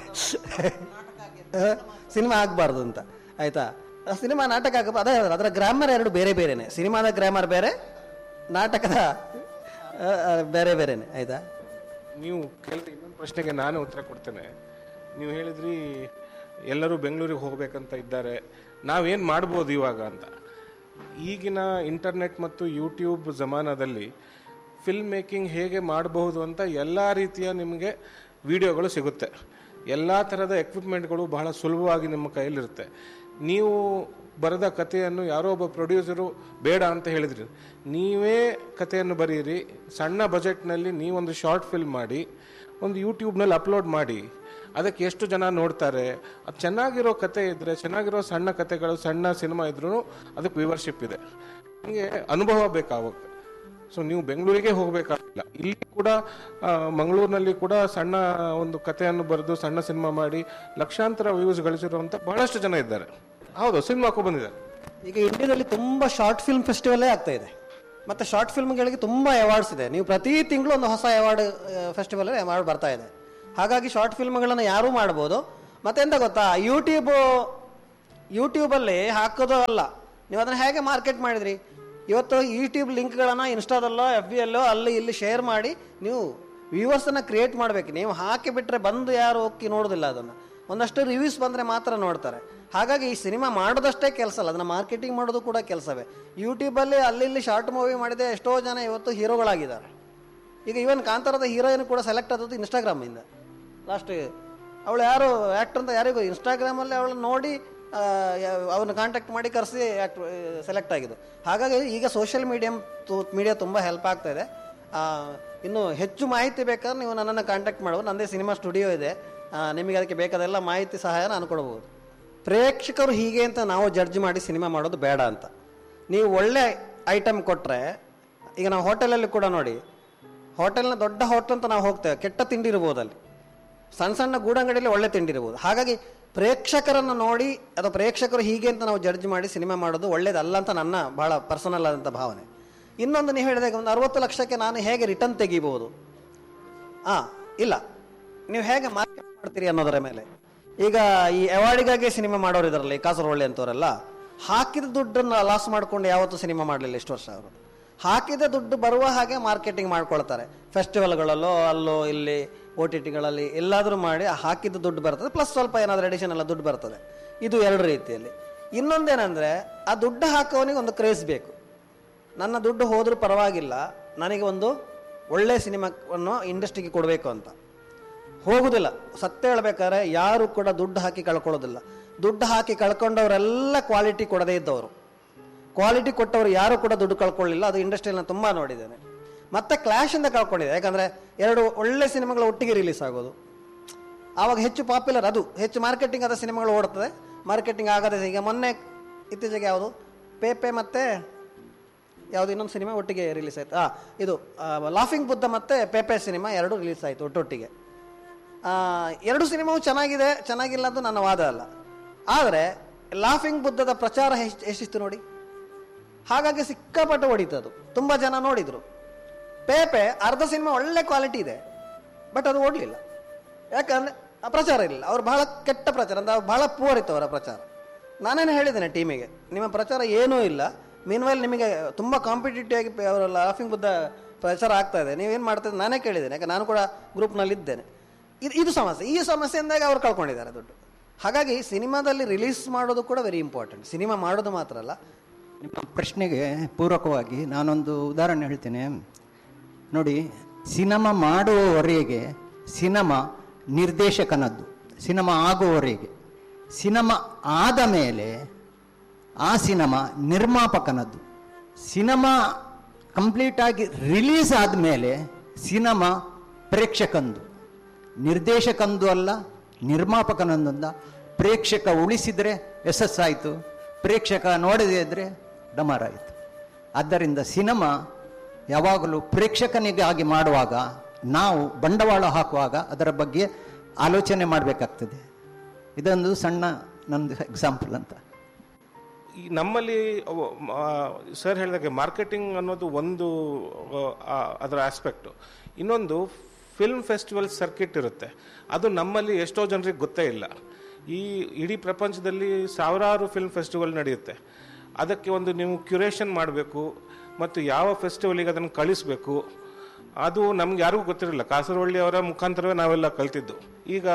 ಸಿನಿಮಾ ಆಗಬಾರ್ದು ಅಂತ ಆಯ್ತಾ ಆ ಸಿನಿಮಾ ನಾಟಕ ಆಗ ಅದೇ ಹೇಳಿದ್ರು, ಅದರ ಗ್ರಾಮರ್ ಎರಡು ಬೇರೆ ಬೇರೆನೆ ಸಿನಿಮಾದ ಗ್ರಾಮರ್ ಬೇರೆ ನಾಟಕದ ಆ, ಆ, ಬೇರೆ ಬೇರೆನೆ ಆಯ್ತಾ ನೀವು ಕೇಳಿದ ಇನ್ನೊಂದು ಪ್ರಶ್ನೆಗೆ ನಾನು ಉತ್ತರ ಕೊಡ್ತೇನೆ ನೀವು ಹೇಳಿದ್ರಿ ಎಲ್ಲರೂ ಬೆಂಗಳೂರಿಗೆ ಹೋಗ್ಬೇಕಂತ ಇದ್ದಾರೆ ನಾವೇನು ಮಾಡ್ಬೋದು ಇವಾಗ ಅಂತ ಈಗಿನ ಇಂಟರ್ನೆಟ್ ಮತ್ತು ಯೂಟ್ಯೂಬ್ ಜಮಾನದಲ್ಲಿ ಫಿಲ್ಮ್ ಮೇಕಿಂಗ್ ಹೇಗೆ ಮಾಡಬಹುದು ಅಂತ ಎಲ್ಲ ರೀತಿಯ ನಿಮಗೆ ವಿಡಿಯೋಗಳು ಸಿಗುತ್ತೆ ಎಲ್ಲ ಥರದ ಎಕ್ವಿಪ್ಮೆಂಟ್ಗಳು ಬಹಳ ಸುಲಭವಾಗಿ ನಿಮ್ಮ ಕೈಯಲ್ಲಿರುತ್ತೆ ನೀವು ಬರೆದ ಕಥೆಯನ್ನು ಯಾರೋ ಒಬ್ಬ ಪ್ರೊಡ್ಯೂಸರು ಬೇಡ ಅಂತ ಹೇಳಿದ್ರಿ ನೀವೇ ಕಥೆಯನ್ನು ಬರೆಯಿರಿ ಸಣ್ಣ ಬಜೆಟ್ನಲ್ಲಿ ನೀವೊಂದು ಶಾರ್ಟ್ ಫಿಲ್ಮ್ ಮಾಡಿ ಒಂದು ಯೂಟ್ಯೂಬ್ನಲ್ಲಿ ಅಪ್ಲೋಡ್ ಮಾಡಿ ಅದಕ್ಕೆ ಎಷ್ಟು ಜನ ನೋಡ್ತಾರೆ ಅದು ಚೆನ್ನಾಗಿರೋ ಕತೆ ಇದ್ದರೆ ಚೆನ್ನಾಗಿರೋ ಸಣ್ಣ ಕತೆಗಳು ಸಣ್ಣ ಸಿನಿಮಾ ಇದ್ರೂ ಅದಕ್ಕೆ ವಿವರ್ಶಿಪ್ ಇದೆ ನಿಮಗೆ ಅನುಭವ ಬೇಕಾವಾಗ ಸೊ ನೀವು ಬೆಂಗಳೂರಿಗೆ ಹೋಗಬೇಕಾಗಿಲ್ಲ ಇಲ್ಲಿ ಕೂಡ ಆ, ಮಂಗಳೂರಿನಲ್ಲಿ ಕೂಡ ಸಣ್ಣ ಒಂದು ಕಥೆಯನ್ನು ಬರೆದು ಸಣ್ಣ ಸಿನಿಮಾ ಮಾಡಿ ಲಕ್ಷಾಂತರ ವ್ಯೂಸ್ ಗಳಿಸಿರುವಂಥ ಬಹಳಷ್ಟು ಜನ ಇದ್ದಾರೆ ಹೌದು ಸಿನಿಮಾಕ್ಕೂ ಬಂದಿದ್ದಾರೆ ಈಗ ಇಂಡಿಯಾದಲ್ಲಿ ತುಂಬ ಶಾರ್ಟ್ ಫಿಲ್ಮ್ ಫೆಸ್ಟಿವಲ್ಲೇ ಆಗ್ತಾ ಇದೆ ಮತ್ತು ಶಾರ್ಟ್ ಫಿಲ್ಮ್ಗಳಿಗೆ ತುಂಬ ಅವಾರ್ಡ್ಸ್ ಇದೆ ನೀವು ಪ್ರತಿ ತಿಂಗಳು ಒಂದು ಹೊಸ ಅವಾರ್ಡ್ ಫೆಸ್ಟಿವಲ್ ಅವಾರ್ಡ್ ಬರ್ತಾ ಇದೆ ಹಾಗಾಗಿ ಶಾರ್ಟ್ ಫಿಲ್ಮ್ಗಳನ್ನು ಯಾರೂ ಮಾಡ್ಬೋದು ಮತ್ತೆಂತ ಗೊತ್ತಾ ಯೂಟ್ಯೂಬ್ ಯೂಟ್ಯೂಬಲ್ಲಿ ಹಾಕೋದು ಅಲ್ಲ ನೀವು ಅದನ್ನು ಹೇಗೆ ಮಾರ್ಕೆಟ್ ಮಾಡಿದ್ರಿ ಇವತ್ತು ಯೂಟ್ಯೂಬ್ ಲಿಂಕ್ಗಳನ್ನು ಇನ್ಸ್ಟಾದಲ್ಲೋ ಎಫ್ ಬಿ ಅಲ್ಲೋ ಅಲ್ಲಿ ಇಲ್ಲಿ ಶೇರ್ ಮಾಡಿ ನೀವು ವ್ಯೂವರ್ಸನ್ನು ಕ್ರಿಯೇಟ್ ಮಾಡಬೇಕು ನೀವು ಹಾಕಿ ಬಿಟ್ಟರೆ ಬಂದು ಯಾರು ಹೋಗಿ ನೋಡೋದಿಲ್ಲ ಅದನ್ನು ಒಂದಷ್ಟು ರಿವ್ಯೂಸ್ ಬಂದರೆ ಮಾತ್ರ ನೋಡ್ತಾರೆ ಹಾಗಾಗಿ ಈ ಸಿನಿಮಾ ಮಾಡೋದಷ್ಟೇ ಕೆಲಸ ಅಲ್ಲ ಅದನ್ನು ಮಾರ್ಕೆಟಿಂಗ್ ಮಾಡೋದು ಕೂಡ ಕೆಲಸವೇ ಯೂಟ್ಯೂಬಲ್ಲಿ ಅಲ್ಲಿ ಇಲ್ಲಿ ಶಾರ್ಟ್ ಮೂವಿ ಮಾಡಿದೆ ಎಷ್ಟೋ ಜನ ಇವತ್ತು ಹೀರೋಗಳಾಗಿದ್ದಾರೆ ಈಗ ಇವನ್ ಕಾಂತಾರದ ಹೀರೋಯಿನ್ ಕೂಡ ಸೆಲೆಕ್ಟ್ ಆದದ್ದು ಇನ್ಸ್ಟಾಗ್ರಾಮಿಂದ ಲಾಸ್ಟ್ ಅವಳು ಯಾರು ಆ್ಯಕ್ಟರ್ ಅಂತ ಯಾರಿಗೂ ಇನ್ಸ್ಟಾಗ್ರಾಮಲ್ಲಿ ಅವಳನ್ನ ನೋಡಿ ಅವನ್ನ ಕಾಂಟ್ಯಾಕ್ಟ್ ಮಾಡಿ ಕರೆಸಿ ಆ್ಯಕ್ಟ್ ಸೆಲೆಕ್ಟ್ ಆಗಿದ್ದು ಹಾಗಾಗಿ ಈಗ ಸೋಷಿಯಲ್ ಮೀಡಿಯಮ್ ಮೀಡಿಯಾ ತುಂಬ ಹೆಲ್ಪ್ ಆಗ್ತಾ ಇದೆ ಆ, ಇನ್ನು ಹೆಚ್ಚು ಮಾಹಿತಿ ಬೇಕಾದ್ರೆ ನೀವು ನನ್ನನ್ನು ಕಾಂಟ್ಯಾಕ್ಟ್ ಮಾಡ್ಬೋದು ನನ್ನದೇ ಸಿನಿಮಾ ಸ್ಟುಡಿಯೋ ಇದೆ ಆ, ನಿಮಗೆ ಅದಕ್ಕೆ ಬೇಕಾದೆಲ್ಲ ಮಾಹಿತಿ ಸಹಾಯ ನಾನು ಕೊಡ್ಬೋದು ಪ್ರೇಕ್ಷಕರು ಹೀಗೆ ಅಂತ ನಾವು ಜಡ್ಜ್ ಮಾಡಿ ಸಿನಿಮಾ ಮಾಡೋದು ಬೇಡ ಅಂತ ನೀವು ಒಳ್ಳೆ ಐಟಮ್ ಕೊಟ್ಟರೆ ಈಗ ನಾವು ಹೋಟೆಲಲ್ಲಿ ಕೂಡ ನೋಡಿ ಹೋಟೆಲ್ನ ದೊಡ್ಡ ಹೋಟೆಲ್ ಅಂತ ನಾವು ಹೋಗ್ತೇವೆ ಕೆಟ್ಟ ತಿಂಡಿ ಇರ್ಬೋದು ಅಲ್ಲಿ ಸಣ್ಣ ಸಣ್ಣ ಗೂಡಂಗಡಿಯಲ್ಲಿ ಒಳ್ಳೆ ತಿಂಡಿ ಇರ್ಬೋದು ಹಾಗಾಗಿ ಪ್ರೇಕ್ಷಕರನ್ನು ನೋಡಿ ಅಥವಾ ಪ್ರೇಕ್ಷಕರು ಹೀಗೆ ಅಂತ ನಾವು ಜಡ್ಜ್ ಮಾಡಿ ಸಿನಿಮಾ ಮಾಡೋದು ಒಳ್ಳೇದಲ್ಲ ಅಂತ ನನ್ನ ಬಹಳ ಪರ್ಸನಲ್ ಆದಂಥ ಭಾವನೆ ಇನ್ನೊಂದು ನೀವು ಹೇಳಿದಾಗ ಒಂದು ಅರವತ್ತು ಲಕ್ಷಕ್ಕೆ ನಾನು ಹೇಗೆ ರಿಟರ್ನ್ ತೆಗಿಬೋದು ಹಾಂ ಇಲ್ಲ ನೀವು ಹೇಗೆ ಮಾರ್ಕೆಟ್ ಮಾಡ್ತೀರಿ ಅನ್ನೋದರ ಮೇಲೆ ಈಗ ಈ ಅವಾರ್ಡಿಗಾಗಿ ಸಿನಿಮಾ ಮಾಡೋರು ಇದಾರಲ್ಲ ಈ ಕಾಸರವಳ್ಳಿ ಅಂತವರೆಲ್ಲ ಹಾಕಿದ ದುಡ್ಡನ್ನು ಲಾಸ್ ಮಾಡ್ಕೊಂಡು ಯಾವತ್ತೂ ಸಿನಿಮಾ ಮಾಡಲಿಲ್ಲ ಇಷ್ಟು ವರ್ಷ ಅವರು ಹಾಕಿದ ದುಡ್ಡು ಬರುವ ಹಾಗೆ ಮಾರ್ಕೆಟಿಂಗ್ ಮಾಡ್ಕೊಳ್ತಾರೆ ಫೆಸ್ಟಿವಲ್ಗಳಲ್ಲೋ ಅಲ್ಲೋ ಇಲ್ಲಿ ಓ ಟಿ ಟಿಗಳಲ್ಲಿ ಎಲ್ಲಾದರೂ ಮಾಡಿ ಆ ಹಾಕಿದ ದುಡ್ಡು ಬರ್ತದೆ ಪ್ಲಸ್ ಸ್ವಲ್ಪ ಏನಾದರೂ ಅಡಿಷನ್ ಎಲ್ಲ ದುಡ್ಡು ಬರ್ತದೆ ಇದು ಎರಡು ರೀತಿಯಲ್ಲಿ ಇನ್ನೊಂದೇನೆಂದರೆ ಆ ದುಡ್ಡು ಹಾಕೋನಿಗೆ ಒಂದು ಕ್ರೇಜ್ ಬೇಕು ನನ್ನ ದುಡ್ಡು ಹೋದ್ರೂ ಪರವಾಗಿಲ್ಲ ನನಗೆ ಒಂದು ಒಳ್ಳೆ ಸಿನಿಮಾವನ್ನು ಇಂಡಸ್ಟ್ರಿಗೆ ಕೊಡಬೇಕು ಅಂತ ಹೋಗುದಿಲ್ಲ ಸತ್ಯ ಹೇಳ್ಬೇಕಾದ್ರೆ ಯಾರು ಕೂಡ ದುಡ್ಡು ಹಾಕಿ ಕಳ್ಕೊಳ್ಳೋದಿಲ್ಲ ದುಡ್ಡು ಹಾಕಿ ಕಳ್ಕೊಂಡವರೆಲ್ಲ ಕ್ವಾಲಿಟಿ ಕೊಡದೇ ಇದ್ದವರು ಕ್ವಾಲಿಟಿ ಕೊಟ್ಟವರು ಯಾರು ಕೂಡ ದುಡ್ಡು ಕಳ್ಕೊಳ್ಳಿಲ್ಲ ಅದು ಇಂಡಸ್ಟ್ರಿಯಲ್ಲಿ ನಾನು ತುಂಬ ನೋಡಿದ್ದೇನೆ ಮತ್ತೆ ಕ್ಲಾಶಿಂದ ಕಳ್ಕೊಂಡಿದೆ ಯಾಕಂದರೆ ಎರಡು ಒಳ್ಳೆ ಸಿನಿಮಾಗಳು ಒಟ್ಟಿಗೆ ರಿಲೀಸ್ ಆಗೋದು ಆವಾಗ ಹೆಚ್ಚು ಪಾಪ್ಯುಲರ್ ಅದು ಹೆಚ್ಚು ಮಾರ್ಕೆಟಿಂಗ್ ಆದ ಸಿನಿಮಾಗಳು ಓಡ್ತದೆ ಮಾರ್ಕೆಟಿಂಗ್ ಆಗದೆ ಈಗ ಮೊನ್ನೆ ಇತ್ತೀಚೆಗೆ ಯಾವುದು ಪೇಪೆ ಮತ್ತು ಯಾವುದು ಇನ್ನೊಂದು ಸಿನಿಮಾ ಒಟ್ಟಿಗೆ ರಿಲೀಸ್ ಆಯಿತು ಹಾಂ ಇದು ಲಾಫಿಂಗ್ ಬುದ್ಧ ಮತ್ತು ಪೇಪೆ ಸಿನಿಮಾ ಎರಡು ರಿಲೀಸ್ ಆಯಿತು ಒಟ್ಟೊಟ್ಟಿಗೆ ಆ, ಎರಡು ಸಿನಿಮಾವು ಚೆನ್ನಾಗಿದೆ ಚೆನ್ನಾಗಿಲ್ಲ ಅದು ನನ್ನ ವಾದ ಅಲ್ಲ ಆದರೆ ಲಾಫಿಂಗ್ ಬುದ್ಧದ ಪ್ರಚಾರ ಎಷ್ಟು ಎಷ್ಟಿತ್ತು ನೋಡಿ ಹಾಗಾಗಿ ಸಿಕ್ಕಾಪಟ್ಟೆ ಹೊಡಿತದು ತುಂಬ ಜನ ನೋಡಿದರು ಪೇಪೆ ಅರ್ಧ ಸಿನಿಮಾ ಒಳ್ಳೆ ಕ್ವಾಲಿಟಿ ಇದೆ ಬಟ್ ಅದು ಓಡಲಿಲ್ಲ ಯಾಕಂದರೆ ಆ ಪ್ರಚಾರ ಇಲ್ಲ ಅವ್ರು ಬಹಳ ಕೆಟ್ಟ ಪ್ರಚಾರ ಅಂದ್ರೆ ಅವ್ರು ಬಹಳ ಪೂರ್ ಇತ್ತು ಅವರ ಪ್ರಚಾರ ನಾನೇನು ಹೇಳಿದ್ದೇನೆ ಟೀಮಿಗೆ ನಿಮ್ಮ ಪ್ರಚಾರ ಏನೂ ಇಲ್ಲ ಮೀನ್ವೈಲ್ ನಿಮಗೆ ತುಂಬ ಕಾಂಪಿಟೇಟಿವ್ ಆಗಿ ಅವರ ಲಾಫಿಂಗ್ ಬುದ್ಧ ಪ್ರಚಾರ ಆಗ್ತಾ ಇದೆ ನೀವೇನು ಮಾಡ್ತಾ ನಾನೇ ಕೇಳಿದ್ದೇನೆ ಯಾಕೆ ನಾನು ಕೂಡ ಗ್ರೂಪ್ನಲ್ಲಿ ಇದ್ದೇನೆ ಇದು ಇದು ಸಮಸ್ಯೆ ಈ ಸಮಸ್ಯೆಯಿಂದಾಗಿ ಅವ್ರು ಕಳ್ಕೊಂಡಿದ್ದಾರೆ ದುಡ್ಡು ಹಾಗಾಗಿ ಸಿನಿಮಾದಲ್ಲಿ ರಿಲೀಸ್ ಮಾಡೋದು ಕೂಡ ವೆರಿ ಇಂಪಾರ್ಟೆಂಟ್ ಸಿನಿಮಾ ಮಾಡೋದು ಮಾತ್ರ ಅಲ್ಲ ನಿಮ್ಮ ಪ್ರಶ್ನೆಗೆ ಪೂರಕವಾಗಿ ನಾನೊಂದು ಉದಾಹರಣೆ ಹೇಳ್ತೇನೆ ನೋಡಿ ಸಿನಿಮಾ ಮಾಡುವವರೆಗೆ ಸಿನಿಮಾ ನಿರ್ದೇಶಕನದ್ದು ಸಿನಿಮಾ ಆಗುವವರೆಗೆ ಸಿನಿಮಾ ಆದ ಮೇಲೆ ಆ ಸಿನಿಮಾ ನಿರ್ಮಾಪಕನದ್ದು ಸಿನಿಮಾ ಕಂಪ್ಲೀಟಾಗಿ ರಿಲೀಸ್ ಆದಮೇಲೆ ಸಿನಿಮಾ ಪ್ರೇಕ್ಷಕಂದು ನಿರ್ದೇಶಕಂದು ಅಲ್ಲ ನಿರ್ಮಾಪಕನಂದಲ್ಲ ಪ್ರೇಕ್ಷಕ ಉಳಿಸಿದರೆ ಯಶಸ್ಸಾಯಿತು ಪ್ರೇಕ್ಷಕ ನೋಡದೇ ಇದ್ದರೆ ಡಮರಾಯಿತು ಆದ್ದರಿಂದ ಸಿನಿಮಾ ಯಾವಾಗಲೂ ಪ್ರೇಕ್ಷಕನಿಗಾಗಿ ಮಾಡುವಾಗ ನಾವು ಬಂಡವಾಳ ಹಾಕುವಾಗ ಅದರ ಬಗ್ಗೆ ಆಲೋಚನೆ ಮಾಡಬೇಕಾಗ್ತದೆ ಇದೊಂದು ಸಣ್ಣ ನಂದು ಎಕ್ಸಾಂಪಲ್ ಅಂತ ಈ ನಮ್ಮಲ್ಲಿ ಸರ್ ಹೇಳಿದಾಗೆ ಮಾರ್ಕೆಟಿಂಗ್ ಅನ್ನೋದು ಒಂದು ಆ, ಅದರ ಆಸ್ಪೆಕ್ಟು ಇನ್ನೊಂದು ಫಿಲ್ಮ್ ಫೆಸ್ಟಿವಲ್ ಸರ್ಕಿಟ್ ಇರುತ್ತೆ ಅದು ನಮ್ಮಲ್ಲಿ ಎಷ್ಟೋ ಜನರಿಗೆ ಗೊತ್ತೇ ಇಲ್ಲ ಈ ಇಡೀ ಪ್ರಪಂಚದಲ್ಲಿ ಸಾವಿರಾರು ಫಿಲ್ಮ್ ಫೆಸ್ಟಿವಲ್ ನಡೆಯುತ್ತೆ ಅದಕ್ಕೆ ಒಂದು ನೀವು ಕ್ಯುರೇಷನ್ ಮಾಡಬೇಕು ಮತ್ತು ಯಾವ ಫೆಸ್ಟಿವಲಿಗೆ ಅದನ್ನು ಕಳಿಸ್ಬೇಕು ಅದು ನಮ್ಗೆ ಯಾರಿಗೂ ಗೊತ್ತಿರಲಿಲ್ಲ ಕಾಸರವಳ್ಳಿ ಅವರ ಮುಖಾಂತರವೇ ನಾವೆಲ್ಲ ಕಲ್ತಿದ್ದು ಈಗ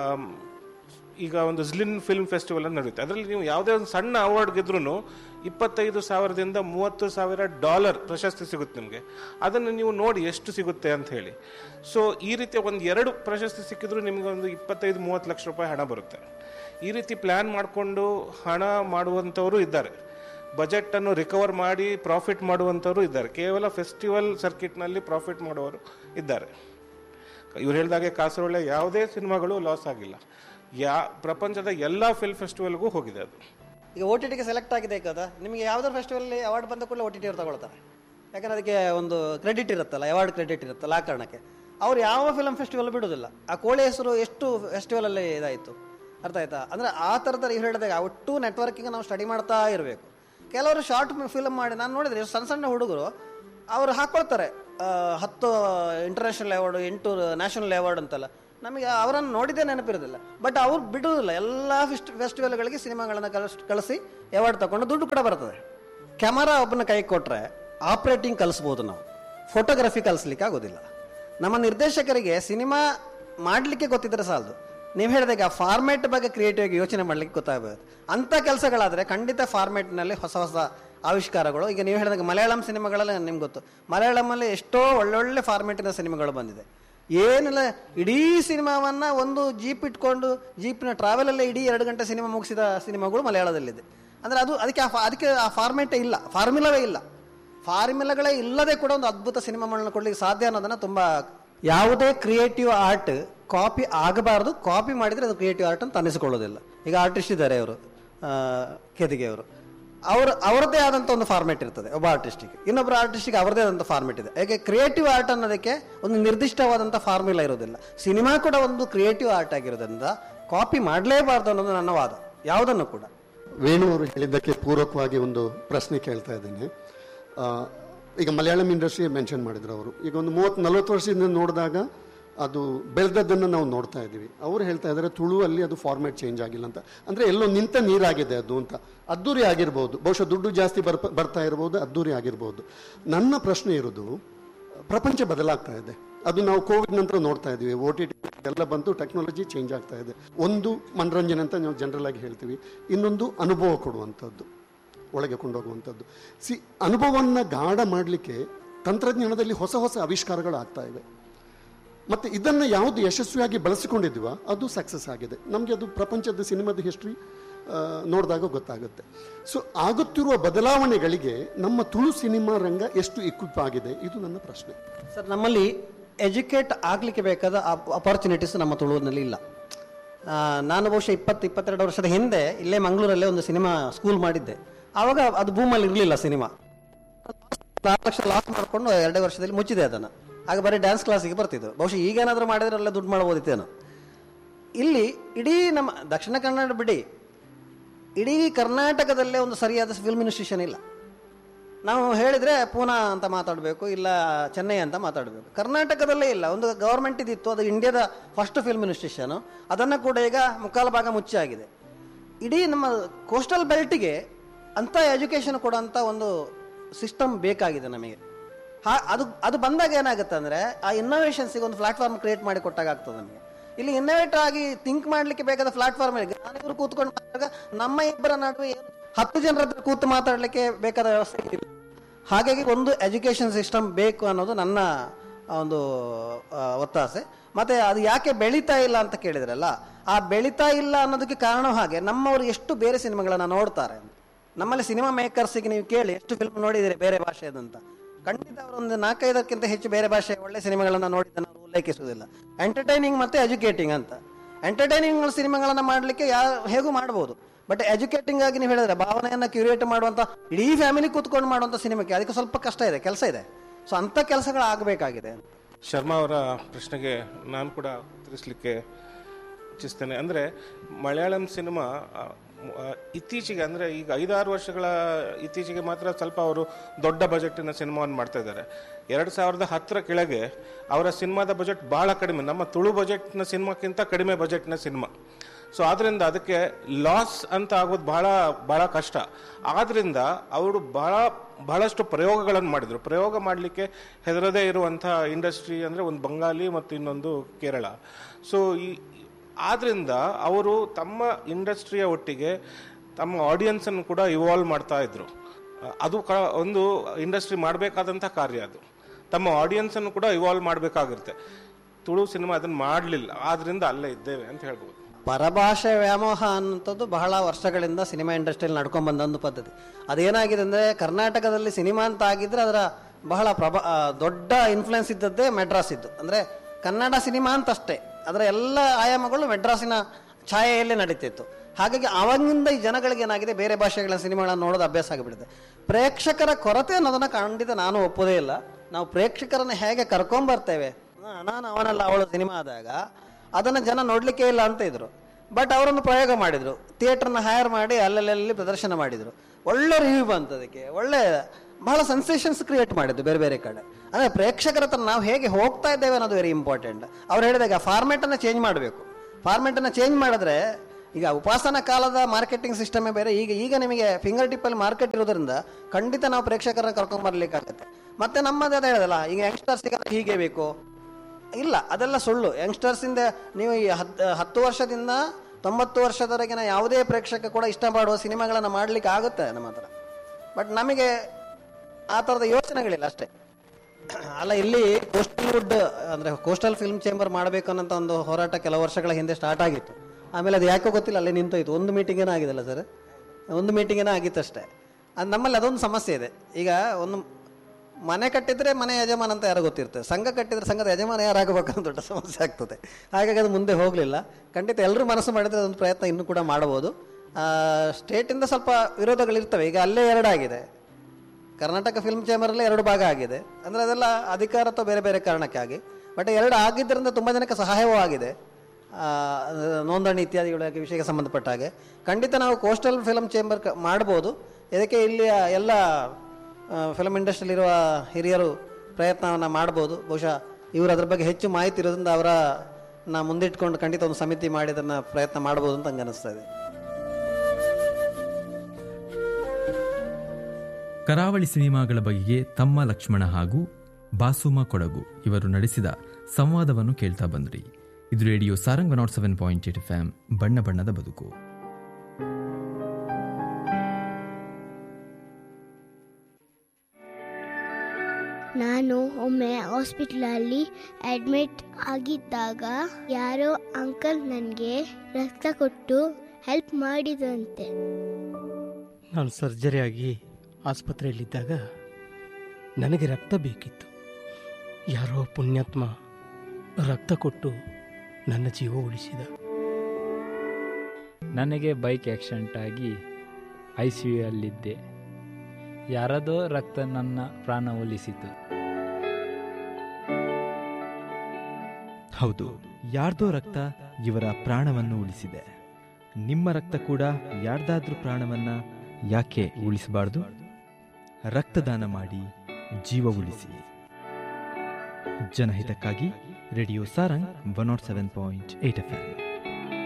ಈಗ ಒಂದು ಜ್ಲಿನ್ ಫಿಲ್ಮ್ ಫೆಸ್ಟಿವಲ್ ಅಂತ ನಡೆಯುತ್ತೆ ಅದರಲ್ಲಿ ನೀವು ಯಾವುದೇ ಒಂದು ಸಣ್ಣ ಅವಾರ್ಡ್ ಗೆದ್ರೂ ಇಪ್ಪತ್ತೈದು ಸಾವಿರದಿಂದ ಮೂವತ್ತು ಸಾವಿರ ಡಾಲರ್ ಪ್ರಶಸ್ತಿ ಸಿಗುತ್ತೆ ನಿಮಗೆ ಅದನ್ನು ನೀವು ನೋಡಿ ಎಷ್ಟು ಸಿಗುತ್ತೆ ಅಂತ ಹೇಳಿ ಸೊ ಈ ರೀತಿಯ ಒಂದು ಎರಡು ಪ್ರಶಸ್ತಿ ಸಿಕ್ಕಿದ್ರು ನಿಮಗೆ ಒಂದು ಇಪ್ಪತ್ತೈದು ಮೂವತ್ತು ಲಕ್ಷ ರೂಪಾಯಿ ಹಣ ಬರುತ್ತೆ ಈ ರೀತಿ ಪ್ಲ್ಯಾನ್ ಮಾಡಿಕೊಂಡು ಹಣ ಮಾಡುವಂಥವರು ಇದ್ದಾರೆ ಬಜೆಟನ್ನು ರಿಕವರ್ ಮಾಡಿ ಪ್ರಾಫಿಟ್ ಮಾಡುವಂಥವರು ಇದ್ದಾರೆ ಕೇವಲ ಫೆಸ್ಟಿವಲ್ ಸರ್ಕಿಟ್ನಲ್ಲಿ ಪ್ರಾಫಿಟ್ ಮಾಡುವವರು ಇದ್ದಾರೆ ಇವ್ರು ಹೇಳಿದಾಗೆ ಕಾಸರೊಳ್ಳೆ ಯಾವುದೇ ಸಿನಿಮಾಗಳು ಲಾಸ್ ಆಗಿಲ್ಲ ಯಾ ಪ್ರಪಂಚದ ಎಲ್ಲ ಫಿಲ್ಮ್ ಫೆಸ್ಟಿವಲ್ಗೂ ಹೋಗಿದೆ ಅದು ಈಗ ಓ ಟಿ ಟಿಗೆ ಸೆಲೆಕ್ಟ್ ಆಗಿದೆ కదా ನಿಮಗೆ ಯಾವುದಾದ್ರು ಫೆಸ್ಟಿವಲ್ಲಿ ಅವಾರ್ಡ್ ಬಂದ ಕೂಡಲೇ ಓ ಟಿ ಟಿ ಅವ್ರು ತಗೊಳ್ತಾರೆ ಯಾಕಂದ್ರೆ ಅದಕ್ಕೆ ಒಂದು ಕ್ರೆಡಿಟ್ ಇರುತ್ತಲ್ಲ ಅವಾರ್ಡ್ ಕ್ರೆಡಿಟ್ ಇರುತ್ತಲ್ಲ ಆ ಕಾರಣಕ್ಕೆ ಅವ್ರು ಯಾವ ಫಿಲಮ್ ಫೆಸ್ಟಿವಲ್ ಬಿಡೋದಿಲ್ಲ ಆ ಕೋಳಿ ಹೆಸರು ಎಷ್ಟು ಫೆಸ್ಟಿವಲಲ್ಲಿ ಇದಾಯಿತು ಅರ್ಥ ಆಯ್ತಾ ಅಂದರೆ ಆ ಥರದ ಇವ್ರು ಹೇಳಿದಾಗ ಒಟ್ಟು ನೆಟ್ವರ್ಕಿಂಗ್ ನಾವು ಸ್ಟಡಿ ಮಾಡ್ತಾ ಇರಬೇಕು ಕೆಲವರು ಶಾರ್ಟ್ ಫಿಲ್ಮ್ ಮಾಡಿ ನಾನು ನೋಡಿದ್ರೆ ಎಷ್ಟು ಸಣ್ಣ ಸಣ್ಣ ಹುಡುಗರು ಅವರು ಹಾಕೊಳ್ತಾರೆ ಆ, ಹತ್ತು ಇಂಟರ್ನ್ಯಾಷನಲ್ ಅವಾರ್ಡ್ ಎಂಟು ನ್ಯಾಷನಲ್ ಅವಾರ್ಡ್ ಅಂತಲ್ಲ ನಮಗೆ ಅವರನ್ನು ನೋಡಿದ್ದೇ ನೆನಪಿರೋದಿಲ್ಲ ಬಟ್ ಅವ್ರು ಬಿಡುವುದಿಲ್ಲ ಎಲ್ಲ ಫೆಸ್ಟ್ ಫೆಸ್ಟಿವಲ್ಗಳಿಗೆ ಸಿನಿಮಾಗಳನ್ನು ಕಳಿಸ್ ಕಳಿಸಿ ಅವಾರ್ಡ್ ತಗೊಂಡು ದುಡ್ಡು ಕೂಡ ಬರ್ತದೆ ಕ್ಯಾಮರಾ ಒಬ್ಬನ ಕೈ ಕೊಟ್ಟರೆ ಆಪ್ರೇಟಿಂಗ್ ಕಲಿಸ್ಬೋದು ನಾವು ಫೋಟೋಗ್ರಫಿ ಕಲಿಸ್ಲಿಕ್ಕೆ ಆಗೋದಿಲ್ಲ ನಮ್ಮ ನಿರ್ದೇಶಕರಿಗೆ ಸಿನಿಮಾ ಮಾಡಲಿಕ್ಕೆ ಗೊತ್ತಿದ್ರೆ ಸಾಲದು ನೀವು ಹೇಳಿದಾಗ ಆ ಫಾರ್ಮೇಟ್ ಬಗ್ಗೆ ಕ್ರಿಯೇಟಿವ್ ಆಗಿ ಯೋಚನೆ ಮಾಡಲಿಕ್ಕೆ ಗೊತ್ತಾಗಬೇಕು ಅಂಥ ಕೆಲಸಗಳಾದರೆ ಖಂಡಿತ ಫಾರ್ಮೇಟ್ನಲ್ಲಿ ಹೊಸ ಹೊಸ ಆವಿಷ್ಕಾರಗಳು ಈಗ ನೀವು ಹೇಳಿದಾಗ ಮಲಯಾಳಂ ಸಿನಿಮಾಗಳಲ್ಲಿ ನಿಮ್ಗೆ ಗೊತ್ತು ಮಲಯಾಳಮಲ್ಲಿ ಎಷ್ಟೋ ಒಳ್ಳೊಳ್ಳೆ ಫಾರ್ಮೇಟಿನ ಸಿನಿಮಾಗಳು ಬಂದಿದೆ ಏನಿಲ್ಲ ಇಡೀ ಸಿನಿಮಾವನ್ನು ಒಂದು ಜೀಪ್ ಇಟ್ಕೊಂಡು ಜೀಪ್ನ ಟ್ರಾವೆಲಲ್ಲೇ ಇಡೀ ಎರಡು ಗಂಟೆ ಸಿನಿಮಾ ಮುಗಿಸಿದ ಸಿನಿಮಾಗಳು ಮಲಯಾಳದಲ್ಲಿದೆ ಅಂದರೆ ಅದು ಅದಕ್ಕೆ ಆ ಫಾ- ಅದಕ್ಕೆ ಆ ಫಾರ್ಮೇಟೇ ಇಲ್ಲ ಫಾರ್ಮುಲವೇ ಇಲ್ಲ ಫಾರ್ಮುಲಾಗಳೇ ಇಲ್ಲದೆ ಕೂಡ ಒಂದು ಅದ್ಭುತ ಸಿನಿಮಾಗಳನ್ನ ಕೊಡ್ಲಿಕ್ಕೆ ಸಾಧ್ಯ ಅನ್ನೋದನ್ನ ತುಂಬಾ ಯಾವುದೇ ಕ್ರಿಯೇಟಿವ್ ಆರ್ಟ್ ಕಾಪಿ ಆಗಬಾರ್ದು ಕಾಪಿ ಮಾಡಿದ್ರೆ ಅದು ಕ್ರಿಯೇಟಿವ್ ಆರ್ಟ್ ಅಂತ ಅನಿಸಿಕೊಳ್ಳೋದಿಲ್ಲ ಈಗ ಆರ್ಟಿಸ್ಟ್ ಇದ್ದಾರೆ ಅವರು ಕೆದಿಗೆ ಅವರು ಅವ್ರ ಅವರದ್ದೇ ಆದಂಥ ಒಂದು ಫಾರ್ಮೇಟ್ ಇರ್ತದೆ ಒಬ್ಬ ಆರ್ಟಿಸ್ಟಿಗೆ ಇನ್ನೊಬ್ಬರು ಆರ್ಟಿಸ್ಟಿಗೆ ಅವರದೇ ಆದಂಥ ಫಾರ್ಮೇಟ್ ಇದೆ ಯಾಕೆ ಕ್ರಿಯೇಟಿವ್ ಆರ್ಟ್ ಅನ್ನೋದಕ್ಕೆ ಒಂದು ನಿರ್ದಿಷ್ಟವಾದಂಥ ಫಾರ್ಮುಲಾ ಇರೋದಿಲ್ಲ ಸಿನಿಮಾ ಕೂಡ ಒಂದು ಕ್ರಿಯೇಟಿವ್ ಆರ್ಟ್ ಆಗಿರೋದ್ರಿಂದ ಕಾಪಿ ಮಾಡಲೇಬಾರ್ದು ಅನ್ನೋದು ನನ್ನ ವಾದ ಯಾವುದನ್ನು ಕೂಡ ವೇಣು ಅವರು ಹೇಳಿದ್ದಕ್ಕೆ ಪೂರಕವಾಗಿ ಒಂದು ಪ್ರಶ್ನೆ ಕೇಳ್ತಾ ಇದ್ದೇನೆ ಆ, ಈಗ ಮಲಯಾಳಂ ಇಂಡಸ್ಟ್ರಿ ಮೆನ್ಷನ್ ಮಾಡಿದ್ರು ಅವರು ಈಗ ಒಂದು ಮೂವತ್ತು ನಲವತ್ತು ವರ್ಷದಿಂದ ನೋಡಿದಾಗ ಅದು ಬೆಳೆದದ್ದನ್ನು ನಾವು ನೋಡ್ತಾ ಇದ್ದೀವಿ ಅವರು ಹೇಳ್ತಾ ಇದ್ದಾರೆ ತುಳುವಲ್ಲಿ ಅದು ಫಾರ್ಮ್ಯಾಟ್ ಚೇಂಜ್ ಆಗಿಲ್ಲ ಅಂತ ಅಂದರೆ ಎಲ್ಲೋ ನಿಂತ ನೀರಾಗಿದೆ ಅದು ಅಂತ ಅದ್ದೂರಿ ಆಗಿರ್ಬೋದು ಬಹುಶಃ ದುಡ್ಡು ಜಾಸ್ತಿ ಬರ್ ಬರ್ತಾ ಇರ್ಬೋದು ಅದ್ದೂರಿ ಆಗಿರ್ಬೋದು ನನ್ನ ಪ್ರಶ್ನೆ ಇರೋದು ಪ್ರಪಂಚ ಬದಲಾಗ್ತಾ ಇದೆ ಅದು ನಾವು ಕೋವಿಡ್ ನಂತರ ನೋಡ್ತಾ ಇದ್ದೀವಿ ಓ ಟಿ ಟಿ ಎಲ್ಲ ಬಂತು ಟೆಕ್ನಾಲಜಿ ಚೇಂಜ್ ಆಗ್ತಾ ಇದೆ ಒಂದು ಮನರಂಜನೆ ಅಂತ ನಾವು ಜನರಲ್ ಆಗಿ ಹೇಳ್ತೀವಿ ಇನ್ನೊಂದು ಅನುಭವ ಕೊಡುವಂಥದ್ದು ಒಳಗೆ ಕೊಂಡೋಗುವಂಥದ್ದು ಸಿ ಅನುಭವವನ್ನು ಗಾಢ ಮಾಡಲಿಕ್ಕೆ ತಂತ್ರಜ್ಞಾನದಲ್ಲಿ ಹೊಸ ಹೊಸ ಆವಿಷ್ಕಾರಗಳು ಆಗ್ತಾ ಇವೆ ಮತ್ತು ಇದನ್ನು ಯಾವುದು ಯಶಸ್ವಿಯಾಗಿ ಬಳಸಿಕೊಂಡಿದ್ದೀವ ಅದು ಸಕ್ಸಸ್ ಆಗಿದೆ ನಮಗೆ ಅದು ಪ್ರಪಂಚದ ಸಿನಿಮಾದ ಹಿಸ್ಟ್ರಿ ನೋಡಿದಾಗ ಗೊತ್ತಾಗುತ್ತೆ ಸೊ ಆಗುತ್ತಿರುವ ಬದಲಾವಣೆಗಳಿಗೆ ನಮ್ಮ ತುಳು ಸಿನಿಮಾ ರಂಗ ಎಷ್ಟು ಇಕ್ವಿಪ್ ಆಗಿದೆ ಇದು ನನ್ನ ಪ್ರಶ್ನೆ ಸರ್ ನಮ್ಮಲ್ಲಿ ಎಜುಕೇಟ್ ಆಗಲಿಕ್ಕೆ ಬೇಕಾದ ಅಪಾರ್ಚುನಿಟೀಸ್ ನಮ್ಮ ತುಳುವಿನಲ್ಲಿ ಇಲ್ಲ ಆ, ನಾನು ಬಹುಶಃ ಇಪ್ಪತ್ತು ಇಪ್ಪತ್ತೆರಡು ವರ್ಷದ ಹಿಂದೆ ಇಲ್ಲೇ ಮಂಗಳೂರಲ್ಲೇ ಒಂದು ಸಿನಿಮಾ ಸ್ಕೂಲ್ ಮಾಡಿದ್ದೆ ಆವಾಗ ಅದು ಭೂಮಲ್ಲಿ ಇರಲಿಲ್ಲ ಸಿನಿಮಾ ನಾಲ್ಕು ಲಕ್ಷ ಲಾಸ್ ಮಾಡಿಕೊಂಡು ಎರಡೇ ವರ್ಷದಲ್ಲಿ ಮುಚ್ಚಿದೆ ಅದನ್ನು ಆಗ ಬರೀ ಡ್ಯಾನ್ಸ್ ಕ್ಲಾಸಿಗೆ ಬರ್ತಿದ್ದು ಬಹುಶಃ ಈಗೇನಾದರೂ ಮಾಡಿದ್ರೆ ಅಲ್ಲೇ ದುಡ್ಡು ಮಾಡ್ಬೋದಿತ್ತೇನೋ ಇಲ್ಲಿ ಇಡೀ ನಮ್ಮ ದಕ್ಷಿಣ ಕನ್ನಡ ಬಿಡಿ ಇಡೀ ಕರ್ನಾಟಕದಲ್ಲೇ ಒಂದು ಸರಿಯಾದ ಫಿಲ್ಮ್ ಇನ್ಸ್ಟಿಟ್ಯೂಷನ್ ಇಲ್ಲ ನಾವು ಹೇಳಿದರೆ ಪೂನಾ ಅಂತ ಮಾತಾಡಬೇಕು ಇಲ್ಲ ಚೆನ್ನೈ ಅಂತ ಮಾತಾಡಬೇಕು ಕರ್ನಾಟಕದಲ್ಲೇ ಇಲ್ಲ ಒಂದು ಗೌರ್ಮೆಂಟ್ ಇದಿತ್ತು ಅದು ಇಂಡಿಯಾದ ಫಸ್ಟ್ ಫಿಲ್ಮ್ ಇನ್ಸ್ಟಿಟ್ಯೂಷನು ಅದನ್ನು ಕೂಡ ಈಗ ಮುಕ್ಕಾಲು ಭಾಗ ಮುಚ್ಚಿ ಆಗಿದೆ ಇಡೀ ನಮ್ಮ ಕೋಸ್ಟಲ್ ಬೆಲ್ಟಿಗೆ ಅಂಥ ಎಜುಕೇಷನ್ ಕೊಡೋಂಥ ಒಂದು ಸಿಸ್ಟಮ್ ಬೇಕಾಗಿದೆ ನಮಗೆ ಹಾ ಅದು ಅದು ಬಂದಾಗ ಏನಾಗುತ್ತೆ ಅಂದರೆ ಆ ಇನ್ನೋವೇಷನ್ಸಿಗೆ ಒಂದು ಪ್ಲಾಟ್ಫಾರ್ಮ್ ಕ್ರಿಯೇಟ್ ಮಾಡಿ ಕೊಟ್ಟಾಗ ಆಗ್ತದೆ ನಮಗೆ ಇಲ್ಲಿ ಇನ್ನೋವೇಟ್ ಆಗಿ ಥಿಂಕ್ ಮಾಡಲಿಕ್ಕೆ ಬೇಕಾದ ಪ್ಲಾಟ್ಫಾರ್ಮ್ ಇದೆ ನಾನಿವರು ಕೂತ್ಕೊಂಡು ಮಾತಾಡುವಾಗ ನಮ್ಮ ಇಬ್ಬರ ನಡುವೆ ಏನು ಹತ್ತು ಜನರ ಹತ್ರ ಕೂತು ಮಾತಾಡಲಿಕ್ಕೆ ಬೇಕಾದ ವ್ಯವಸ್ಥೆ ಇಲ್ಲ ಹಾಗಾಗಿ ಒಂದು ಎಜುಕೇಷನ್ ಸಿಸ್ಟಮ್ ಬೇಕು ಅನ್ನೋದು ನನ್ನ ಒಂದು ಆ, ಒತ್ತಾಸೆ ಮತ್ತೆ ಅದು ಯಾಕೆ ಬೆಳೀತಾ ಇಲ್ಲ ಅಂತ ಕೇಳಿದ್ರಲ್ಲ ಆ ಬೆಳೀತಾ ಇಲ್ಲ ಅನ್ನೋದಕ್ಕೆ ಕಾರಣ ಹಾಗೆ ನಮ್ಮವರು ಎಷ್ಟು ಬೇರೆ ಸಿನಿಮಾಗಳನ್ನ ನೋಡ್ತಾರೆ ಅಂತ ನಮ್ಮಲ್ಲಿ ಸಿನಿಮಾ ಮೇಕರ್ಸಿಗೆ ನೀವು ಕೇಳಿ ಎಷ್ಟು ಫಿಲ್ಮ್ ನೋಡಿದಿರಿ ಬೇರೆ ಭಾಷೆಯದಂತ ಖಂಡಿತ ಅವರೊಂದು ನಾಲ್ಕೈದಕ್ಕಿಂತ ಹೆಚ್ಚು ಬೇರೆ ಭಾಷೆ ಒಳ್ಳೆ ಸಿನಿಮಾಗಳನ್ನ ನೋಡಿದ್ದನ್ನು ಅವರು ಉಲ್ಲೇಖಿಸುವುದಿಲ್ಲ ಎಂಟರ್ಟೈನಿಂಗ್ ಮತ್ತೆ ಎಜುಕೇಟಿಂಗ್ ಅಂತ ಎಂಟರ್ಟೈನಿಂಗ್ ಸಿನಿಮಾಗಳನ್ನ ಮಾಡಲಿಕ್ಕೆ ಯಾ ಹೇಗೂ ಮಾಡ್ಬೋದು ಬಟ್ ಎಜುಕೇಟಿಂಗ್ ಆಗಿ ನೀವು ಹೇಳಿದ್ರೆ ಭಾವನೆಯನ್ನ ಕ್ಯೂರಿಯೇಟ್ ಮಾಡುವಂತ ಇಡೀ ಫ್ಯಾಮಿಲಿ ಕೂತ್ಕೊಂಡು ಮಾಡುವಂತ ಸಿನಿಮಾಕ್ಕೆ ಅದಕ್ಕೆ ಸ್ವಲ್ಪ ಕಷ್ಟ ಇದೆ ಕೆಲಸ ಇದೆ ಸೊ ಅಂಥ ಕೆಲಸಗಳು ಆಗಬೇಕಾಗಿದೆ ಶರ್ಮಾ ಅವರ ಪ್ರಶ್ನೆಗೆ ನಾನು ಕೂಡ ಉತ್ತರಿಸಲಿಕ್ಕೆ ಇಚ್ಛಿಸ್ತೇನೆ ಅಂದರೆ ಮಲಯಾಳಂ ಸಿನಿಮಾ ಆ, ಮ್, ಆ, ಇತ್ತೀಚೆಗೆ ಅಂದರೆ ಈಗ ಐದಾರು ವರ್ಷಗಳ ಇತ್ತೀಚೆಗೆ ಮಾತ್ರ ಸ್ವಲ್ಪ ಅವರು ದೊಡ್ಡ ಬಜೆಟಿನ ಸಿನಿಮಾವನ್ನು ಮಾಡ್ತಾ ಇದ್ದಾರೆ ಎರಡು ಸಾವಿರದ ಹತ್ತರ ಕೆಳಗೆ ಅವರ ಸಿನಿಮಾದ ಬಜೆಟ್ ಭಾಳ ಕಡಿಮೆ ನಮ್ಮ ತುಳು ಬಜೆಟ್ನ ಸಿನಿಮಾಕ್ಕಿಂತ ಕಡಿಮೆ ಬಜೆಟ್ನ ಸಿನಿಮಾ ಸೊ ಆದ್ರಿಂದ ಅದಕ್ಕೆ ಲಾಸ್ ಅಂತ ಆಗೋದು ಬಹಳ ಬಹಳ ಕಷ್ಟ ಆದ್ರಿಂದ ಅವರು ಬಹಳ ಬಹಳಷ್ಟು ಪ್ರಯೋಗಗಳನ್ನು ಮಾಡಿದರು ಪ್ರಯೋಗ ಮಾಡಲಿಕ್ಕೆ ಹೆದರದೇ ಇರುವಂಥ ಇಂಡಸ್ಟ್ರಿ ಅಂದರೆ ಒಂದು ಬಂಗಾಲಿ ಮತ್ತು ಇನ್ನೊಂದು ಕೇರಳ ಸೊ ಈ ಆದ್ರಿಂದ ಅವರು ತಮ್ಮ ಇಂಡಸ್ಟ್ರಿಯ ಒಟ್ಟಿಗೆ ತಮ್ಮ ಆಡಿಯನ್ಸನ್ನು ಕೂಡ ಇವಾಲ್ವ್ ಮಾಡ್ತಾ ಇದ್ರು ಅದು ಕ ಒಂದು ಇಂಡಸ್ಟ್ರಿ ಮಾಡಬೇಕಾದಂಥ ಕಾರ್ಯ ಅದು ತಮ್ಮ ಆಡಿಯನ್ಸನ್ನು ಕೂಡ ಇವಾಲ್ವ್ ಮಾಡಬೇಕಾಗಿರುತ್ತೆ ತುಳು ಸಿನಿಮಾ ಅದನ್ನು ಮಾಡಲಿಲ್ಲ ಆದ್ರಿಂದ ಅಲ್ಲೇ ಇದ್ದೇವೆ ಅಂತ ಹೇಳ್ಬೋದು ಪರಭಾಷೆ ವ್ಯಾಮೋಹ ಅನ್ನೋಂಥದ್ದು ಬಹಳ ವರ್ಷಗಳಿಂದ ಸಿನಿಮಾ ಇಂಡಸ್ಟ್ರಿಯಲ್ಲಿ ನಡ್ಕೊಂಡು ಬಂದ ಒಂದು ಪದ್ಧತಿ ಅದೇನಾಗಿದೆ ಅಂದರೆ ಕರ್ನಾಟಕದಲ್ಲಿ ಸಿನಿಮಾ ಅಂತ ಆಗಿದ್ರೆ ಅದರ ಬಹಳ ಪ್ರಭಾ ಆ, ದೊಡ್ಡ ಇನ್ಫ್ಲುಯೆನ್ಸ್ ಇದ್ದದ್ದೇ ಮೆಡ್ರಾಸ್ ಇದ್ದು ಅಂದರೆ ಕನ್ನಡ ಸಿನಿಮಾ ಅಂತ ಅಷ್ಟೇ ಅದರ ಎಲ್ಲ ಆಯಾಮಗಳು ಮೆಡ್ರಾಸಿನ ಛಾಯೆಯಲ್ಲೇ ನಡೀತಿತ್ತು ಹಾಗಾಗಿ ಆವಾಗಿಂದ ಈ ಜನಗಳಿಗೆ ಏನಾಗಿದೆ ಬೇರೆ ಭಾಷೆಗಳ ಸಿನಿಮಾಗಳನ್ನು ನೋಡೋದು ಅಭ್ಯಾಸ ಆಗಿಬಿಡುತ್ತೆ ಪ್ರೇಕ್ಷಕರ ಕೊರತೆ ಅನ್ನೋದನ್ನ ಖಂಡಿತ ನಾನು ಒಪ್ಪೋದೇ ಇಲ್ಲ ನಾವು ಪ್ರೇಕ್ಷಕರನ್ನ ಹೇಗೆ ಕರ್ಕೊಂಬರ್ತೇವೆ ನಾನು ಅವನಲ್ಲ ಅವಳು ಸಿನಿಮಾ ಆದಾಗ ಅದನ್ನು ಜನ ನೋಡಲಿಕ್ಕೆ ಇಲ್ಲ ಅಂತ ಇದ್ರು ಬಟ್ ಅವರೊಂದು ಪ್ರಯೋಗ ಮಾಡಿದರು ಥಿಯೇಟ್ರನ್ನ ಹೈರ್ ಮಾಡಿ ಅಲ್ಲಲ್ಲಿ ಪ್ರದರ್ಶನ ಮಾಡಿದರು ಒಳ್ಳೆ ರಿವ್ಯೂ ಬಂತು ಅದಕ್ಕೆ ಒಳ್ಳೆ ಬಹಳ ಸೆನ್ಸೇಷನ್ಸ್ ಕ್ರಿಯೇಟ್ ಮಾಡಿದ್ದು ಬೇರೆ ಬೇರೆ ಕಡೆ ಅಂದರೆ ಪ್ರೇಕ್ಷಕರ ಹತ್ರ ನಾವು ಹೇಗೆ ಹೋಗ್ತಾ ಇದ್ದೇವೆ ಅನ್ನೋದು ವೆರಿ ಇಂಪಾರ್ಟೆಂಟ್ ಅವ್ರು ಹೇಳಿದಾಗ ಫಾರ್ಮೆಟನ್ನು ಚೇಂಜ್ ಮಾಡಬೇಕು ಫಾರ್ಮೆಟನ್ನು ಚೇಂಜ್ ಮಾಡಿದ್ರೆ ಈಗ ಉಪಾಸನ ಕಾಲದ ಮಾರ್ಕೆಟಿಂಗ್ ಸಿಸ್ಟಮೇ ಬೇರೆ ಈಗ ಈಗ ನಿಮಗೆ ಫಿಂಗರ್ ಟಿಪ್ಪಲ್ಲಿ ಮಾರ್ಕೆಟ್ ಇರೋದ್ರಿಂದ ಖಂಡಿತ ನಾವು ಪ್ರೇಕ್ಷಕರನ್ನ ಕರ್ಕೊಂಡ್ ಬರ್ಲಿಕ್ಕಾಗತ್ತೆ ಮತ್ತೆ ನಮ್ಮದೇ ಅದೇ ಹೇಳೋದಲ್ಲ ಈಗ ಯಂಗ್ಸ್ಟರ್ಸ್ಗೆ ಹೀಗೆ ಬೇಕು ಇಲ್ಲ ಅದೆಲ್ಲ ಸುಳ್ಳು ಯಂಗ್ಸ್ಟರ್ಸಿಂದ ನೀವು ಈ ಹತ್ತು ಹತ್ತು ವರ್ಷದಿಂದ ತೊಂಬತ್ತು ವರ್ಷದವರೆಗಿನ ಯಾವುದೇ ಪ್ರೇಕ್ಷಕ ಕೂಡ ಇಷ್ಟಪಡುವ ಸಿನಿಮಾಗಳನ್ನು ಮಾಡಲಿಕ್ಕೆ ಆಗುತ್ತೆ ನಮ್ಮ ಹತ್ರ ಬಟ್ ನಮಗೆ ಆ ಥರದ ಯೋಚನೆಗಳಿಲ್ಲ ಅಷ್ಟೇ ಅಲ್ಲ ಇಲ್ಲಿ ಕೋಸ್ಟಲ್ ವುಡ್ ಅಂದರೆ ಕೋಸ್ಟಲ್ ಫಿಲ್ಮ್ ಚೇಂಬರ್ ಮಾಡಬೇಕು ಅನ್ನೋಂಥ ಒಂದು ಹೋರಾಟ ಕೆಲವು ವರ್ಷಗಳ ಹಿಂದೆ ಸ್ಟಾರ್ಟ್ ಆಗಿತ್ತು ಆಮೇಲೆ ಅದು ಯಾಕೋ ಗೊತ್ತಿಲ್ಲ ಅಲ್ಲೇ ನಿಂತೋಯ್ತು ಒಂದು ಮೀಟಿಂಗೇನೋ ಆಗಿದಲ್ಲ ಸರ್ ಒಂದು ಮೀಟಿಂಗೇನೋ ಆಗಿತ್ತು ಅಷ್ಟೇ ಅದು ನಮ್ಮಲ್ಲಿ ಅದೊಂದು ಸಮಸ್ಯೆ ಇದೆ ಈಗ ಒಂದು ಮನೆ ಕಟ್ಟಿದ್ರೆ ಮನೆ ಯಜಮಾನ ಅಂತ ಯಾರು ಗೊತ್ತಿರ್ತದೆ ಸಂಘ ಕಟ್ಟಿದ್ರೆ ಸಂಘದ ಯಜಮಾನ ಯಾರಾಗಬೇಕನ್ನೋ ದೊಡ್ಡ ಸಮಸ್ಯೆ ಆಗ್ತದೆ ಹಾಗಾಗಿ ಅದು ಮುಂದೆ ಹೋಗಲಿಲ್ಲ ಖಂಡಿತ ಎಲ್ಲರೂ ಮನಸ್ಸು ಮಾಡಿದರೆ ಅದೊಂದು ಪ್ರಯತ್ನ ಇನ್ನೂ ಕೂಡ ಮಾಡಬಹುದು ಸ್ಟೇಟಿಂದ ಸ್ವಲ್ಪ ವಿರೋಧಗಳಿರ್ತವೆ ಈಗ ಅಲ್ಲೇ ಎರಡಾಗಿದೆ ಕರ್ನಾಟಕ ಫಿಲ್ಮ್ ಚೇಂಬರಲ್ಲಿ ಎರಡು ಭಾಗ ಆಗಿದೆ ಅಂದರೆ ಅದೆಲ್ಲ ಅಧಿಕಾರ ಅಥವಾ ಬೇರೆ ಬೇರೆ ಕಾರಣಕ್ಕೆ ಆಗಿ ಬಟ್ ಎರಡು ಆಗಿದ್ದರಿಂದ ತುಂಬ ಜನಕ್ಕೆ ಸಹಾಯವೂ ಆಗಿದೆ ಆ, ನೋಂದಣಿ ಇತ್ಯಾದಿಗಳಿಗೆ ವಿಷಯಕ್ಕೆ ಸಂಬಂಧಪಟ್ಟ ಹಾಗೆ ಖಂಡಿತ ನಾವು ಕೋಸ್ಟಲ್ ಫಿಲ್ಮ್ ಚೇಂಬರ್ ಕ ಮಾಡ್ಬೋದು ಇದಕ್ಕೆ ಇಲ್ಲಿಯ ಎಲ್ಲ ಫಿಲ್ಮ್ ಇಂಡಸ್ಟ್ರಿಯಲ್ಲಿರುವ ಹಿರಿಯರು ಪ್ರಯತ್ನವನ್ನು ಮಾಡ್ಬೋದು ಬಹುಶಃ ಇವರು ಅದ್ರ ಬಗ್ಗೆ ಹೆಚ್ಚು ಮಾಹಿತಿ ಇರೋದ್ರಿಂದ ಅವರ ನಾ ಮುಂದಿಟ್ಕೊಂಡು ಖಂಡಿತ ಒಂದು ಸಮಿತಿ ಮಾಡಿ ಅದನ್ನು ಪ್ರಯತ್ನ ಮಾಡ್ಬೋದು ಅಂತ ಹಂಗೆ ಅನಿಸ್ತಾ ಇದೆ ಕರಾವಳಿ ಸಿನಿಮಾಗಳ ಬಗೆಗೆ ತಮ್ಮ ಲಕ್ಷ್ಮಣ ಹಾಗೂ ಬಾಸುಮ ಕೊಡಗು ಇವರು ನಡೆಸಿದ ಸಂವಾದವನ್ನು ಕೇಳ್ತಾ ಬಂದ್ರಿ ಇದು radio Sarang nought seven point eight F ಬಣ್ಣ ಬಣ್ಣದ ಬದುಕು ನಾನು ಒಮ್ಮೆ ಹಾಸ್ಪಿಟ್ಲಲ್ಲಿ ಅಡ್ಮಿಟ್ ಆಗಿದ್ದಾಗ ಯಾರೋ ಅಂಕಲ್ ನನಗೆ ರಕ್ತ ಕೊಟ್ಟು ಹೆಲ್ಪ್ ಮಾಡಿದಂತೆ ನಾನು ಸರ್ಜರಿ ಆಗಿ ಆಸ್ಪತ್ರೆಯಲ್ಲಿದ್ದಾಗ ನನಗೆ ರಕ್ತ ಬೇಕಿತ್ತು ಯಾರೋ ಪುಣ್ಯಾತ್ಮ ರಕ್ತ ಕೊಟ್ಟು ನನ್ನ ಜೀವ ಉಳಿಸಿದ ನನಗೆ ಬೈಕ್ ಆಕ್ಸಿಡೆಂಟ್ ಆಗಿ ಐ ಸಿ ಯು ಅಲ್ಲಿದ್ದೆ ಯಾರದೋ ರಕ್ತ ನನ್ನ ಪ್ರಾಣ ಉಳಿಸಿತು ಹೌದು ಯಾರ್ದೋ ರಕ್ತ ಇವರ ಪ್ರಾಣವನ್ನು ಉಳಿಸಿದೆ ನಿಮ್ಮ ರಕ್ತ ಕೂಡ ಯಾರ್ದಾದ್ರೂ ಪ್ರಾಣವನ್ನ ಯಾಕೆ ಉಳಿಸಬಾರ್ದು ರಕ್ತದಾನ ಮಾಡಿ ಜೀವ ಉಳಿಸಿ ಜನಹಿತಕ್ಕಾಗಿ radio Sarang one nought seven point eight F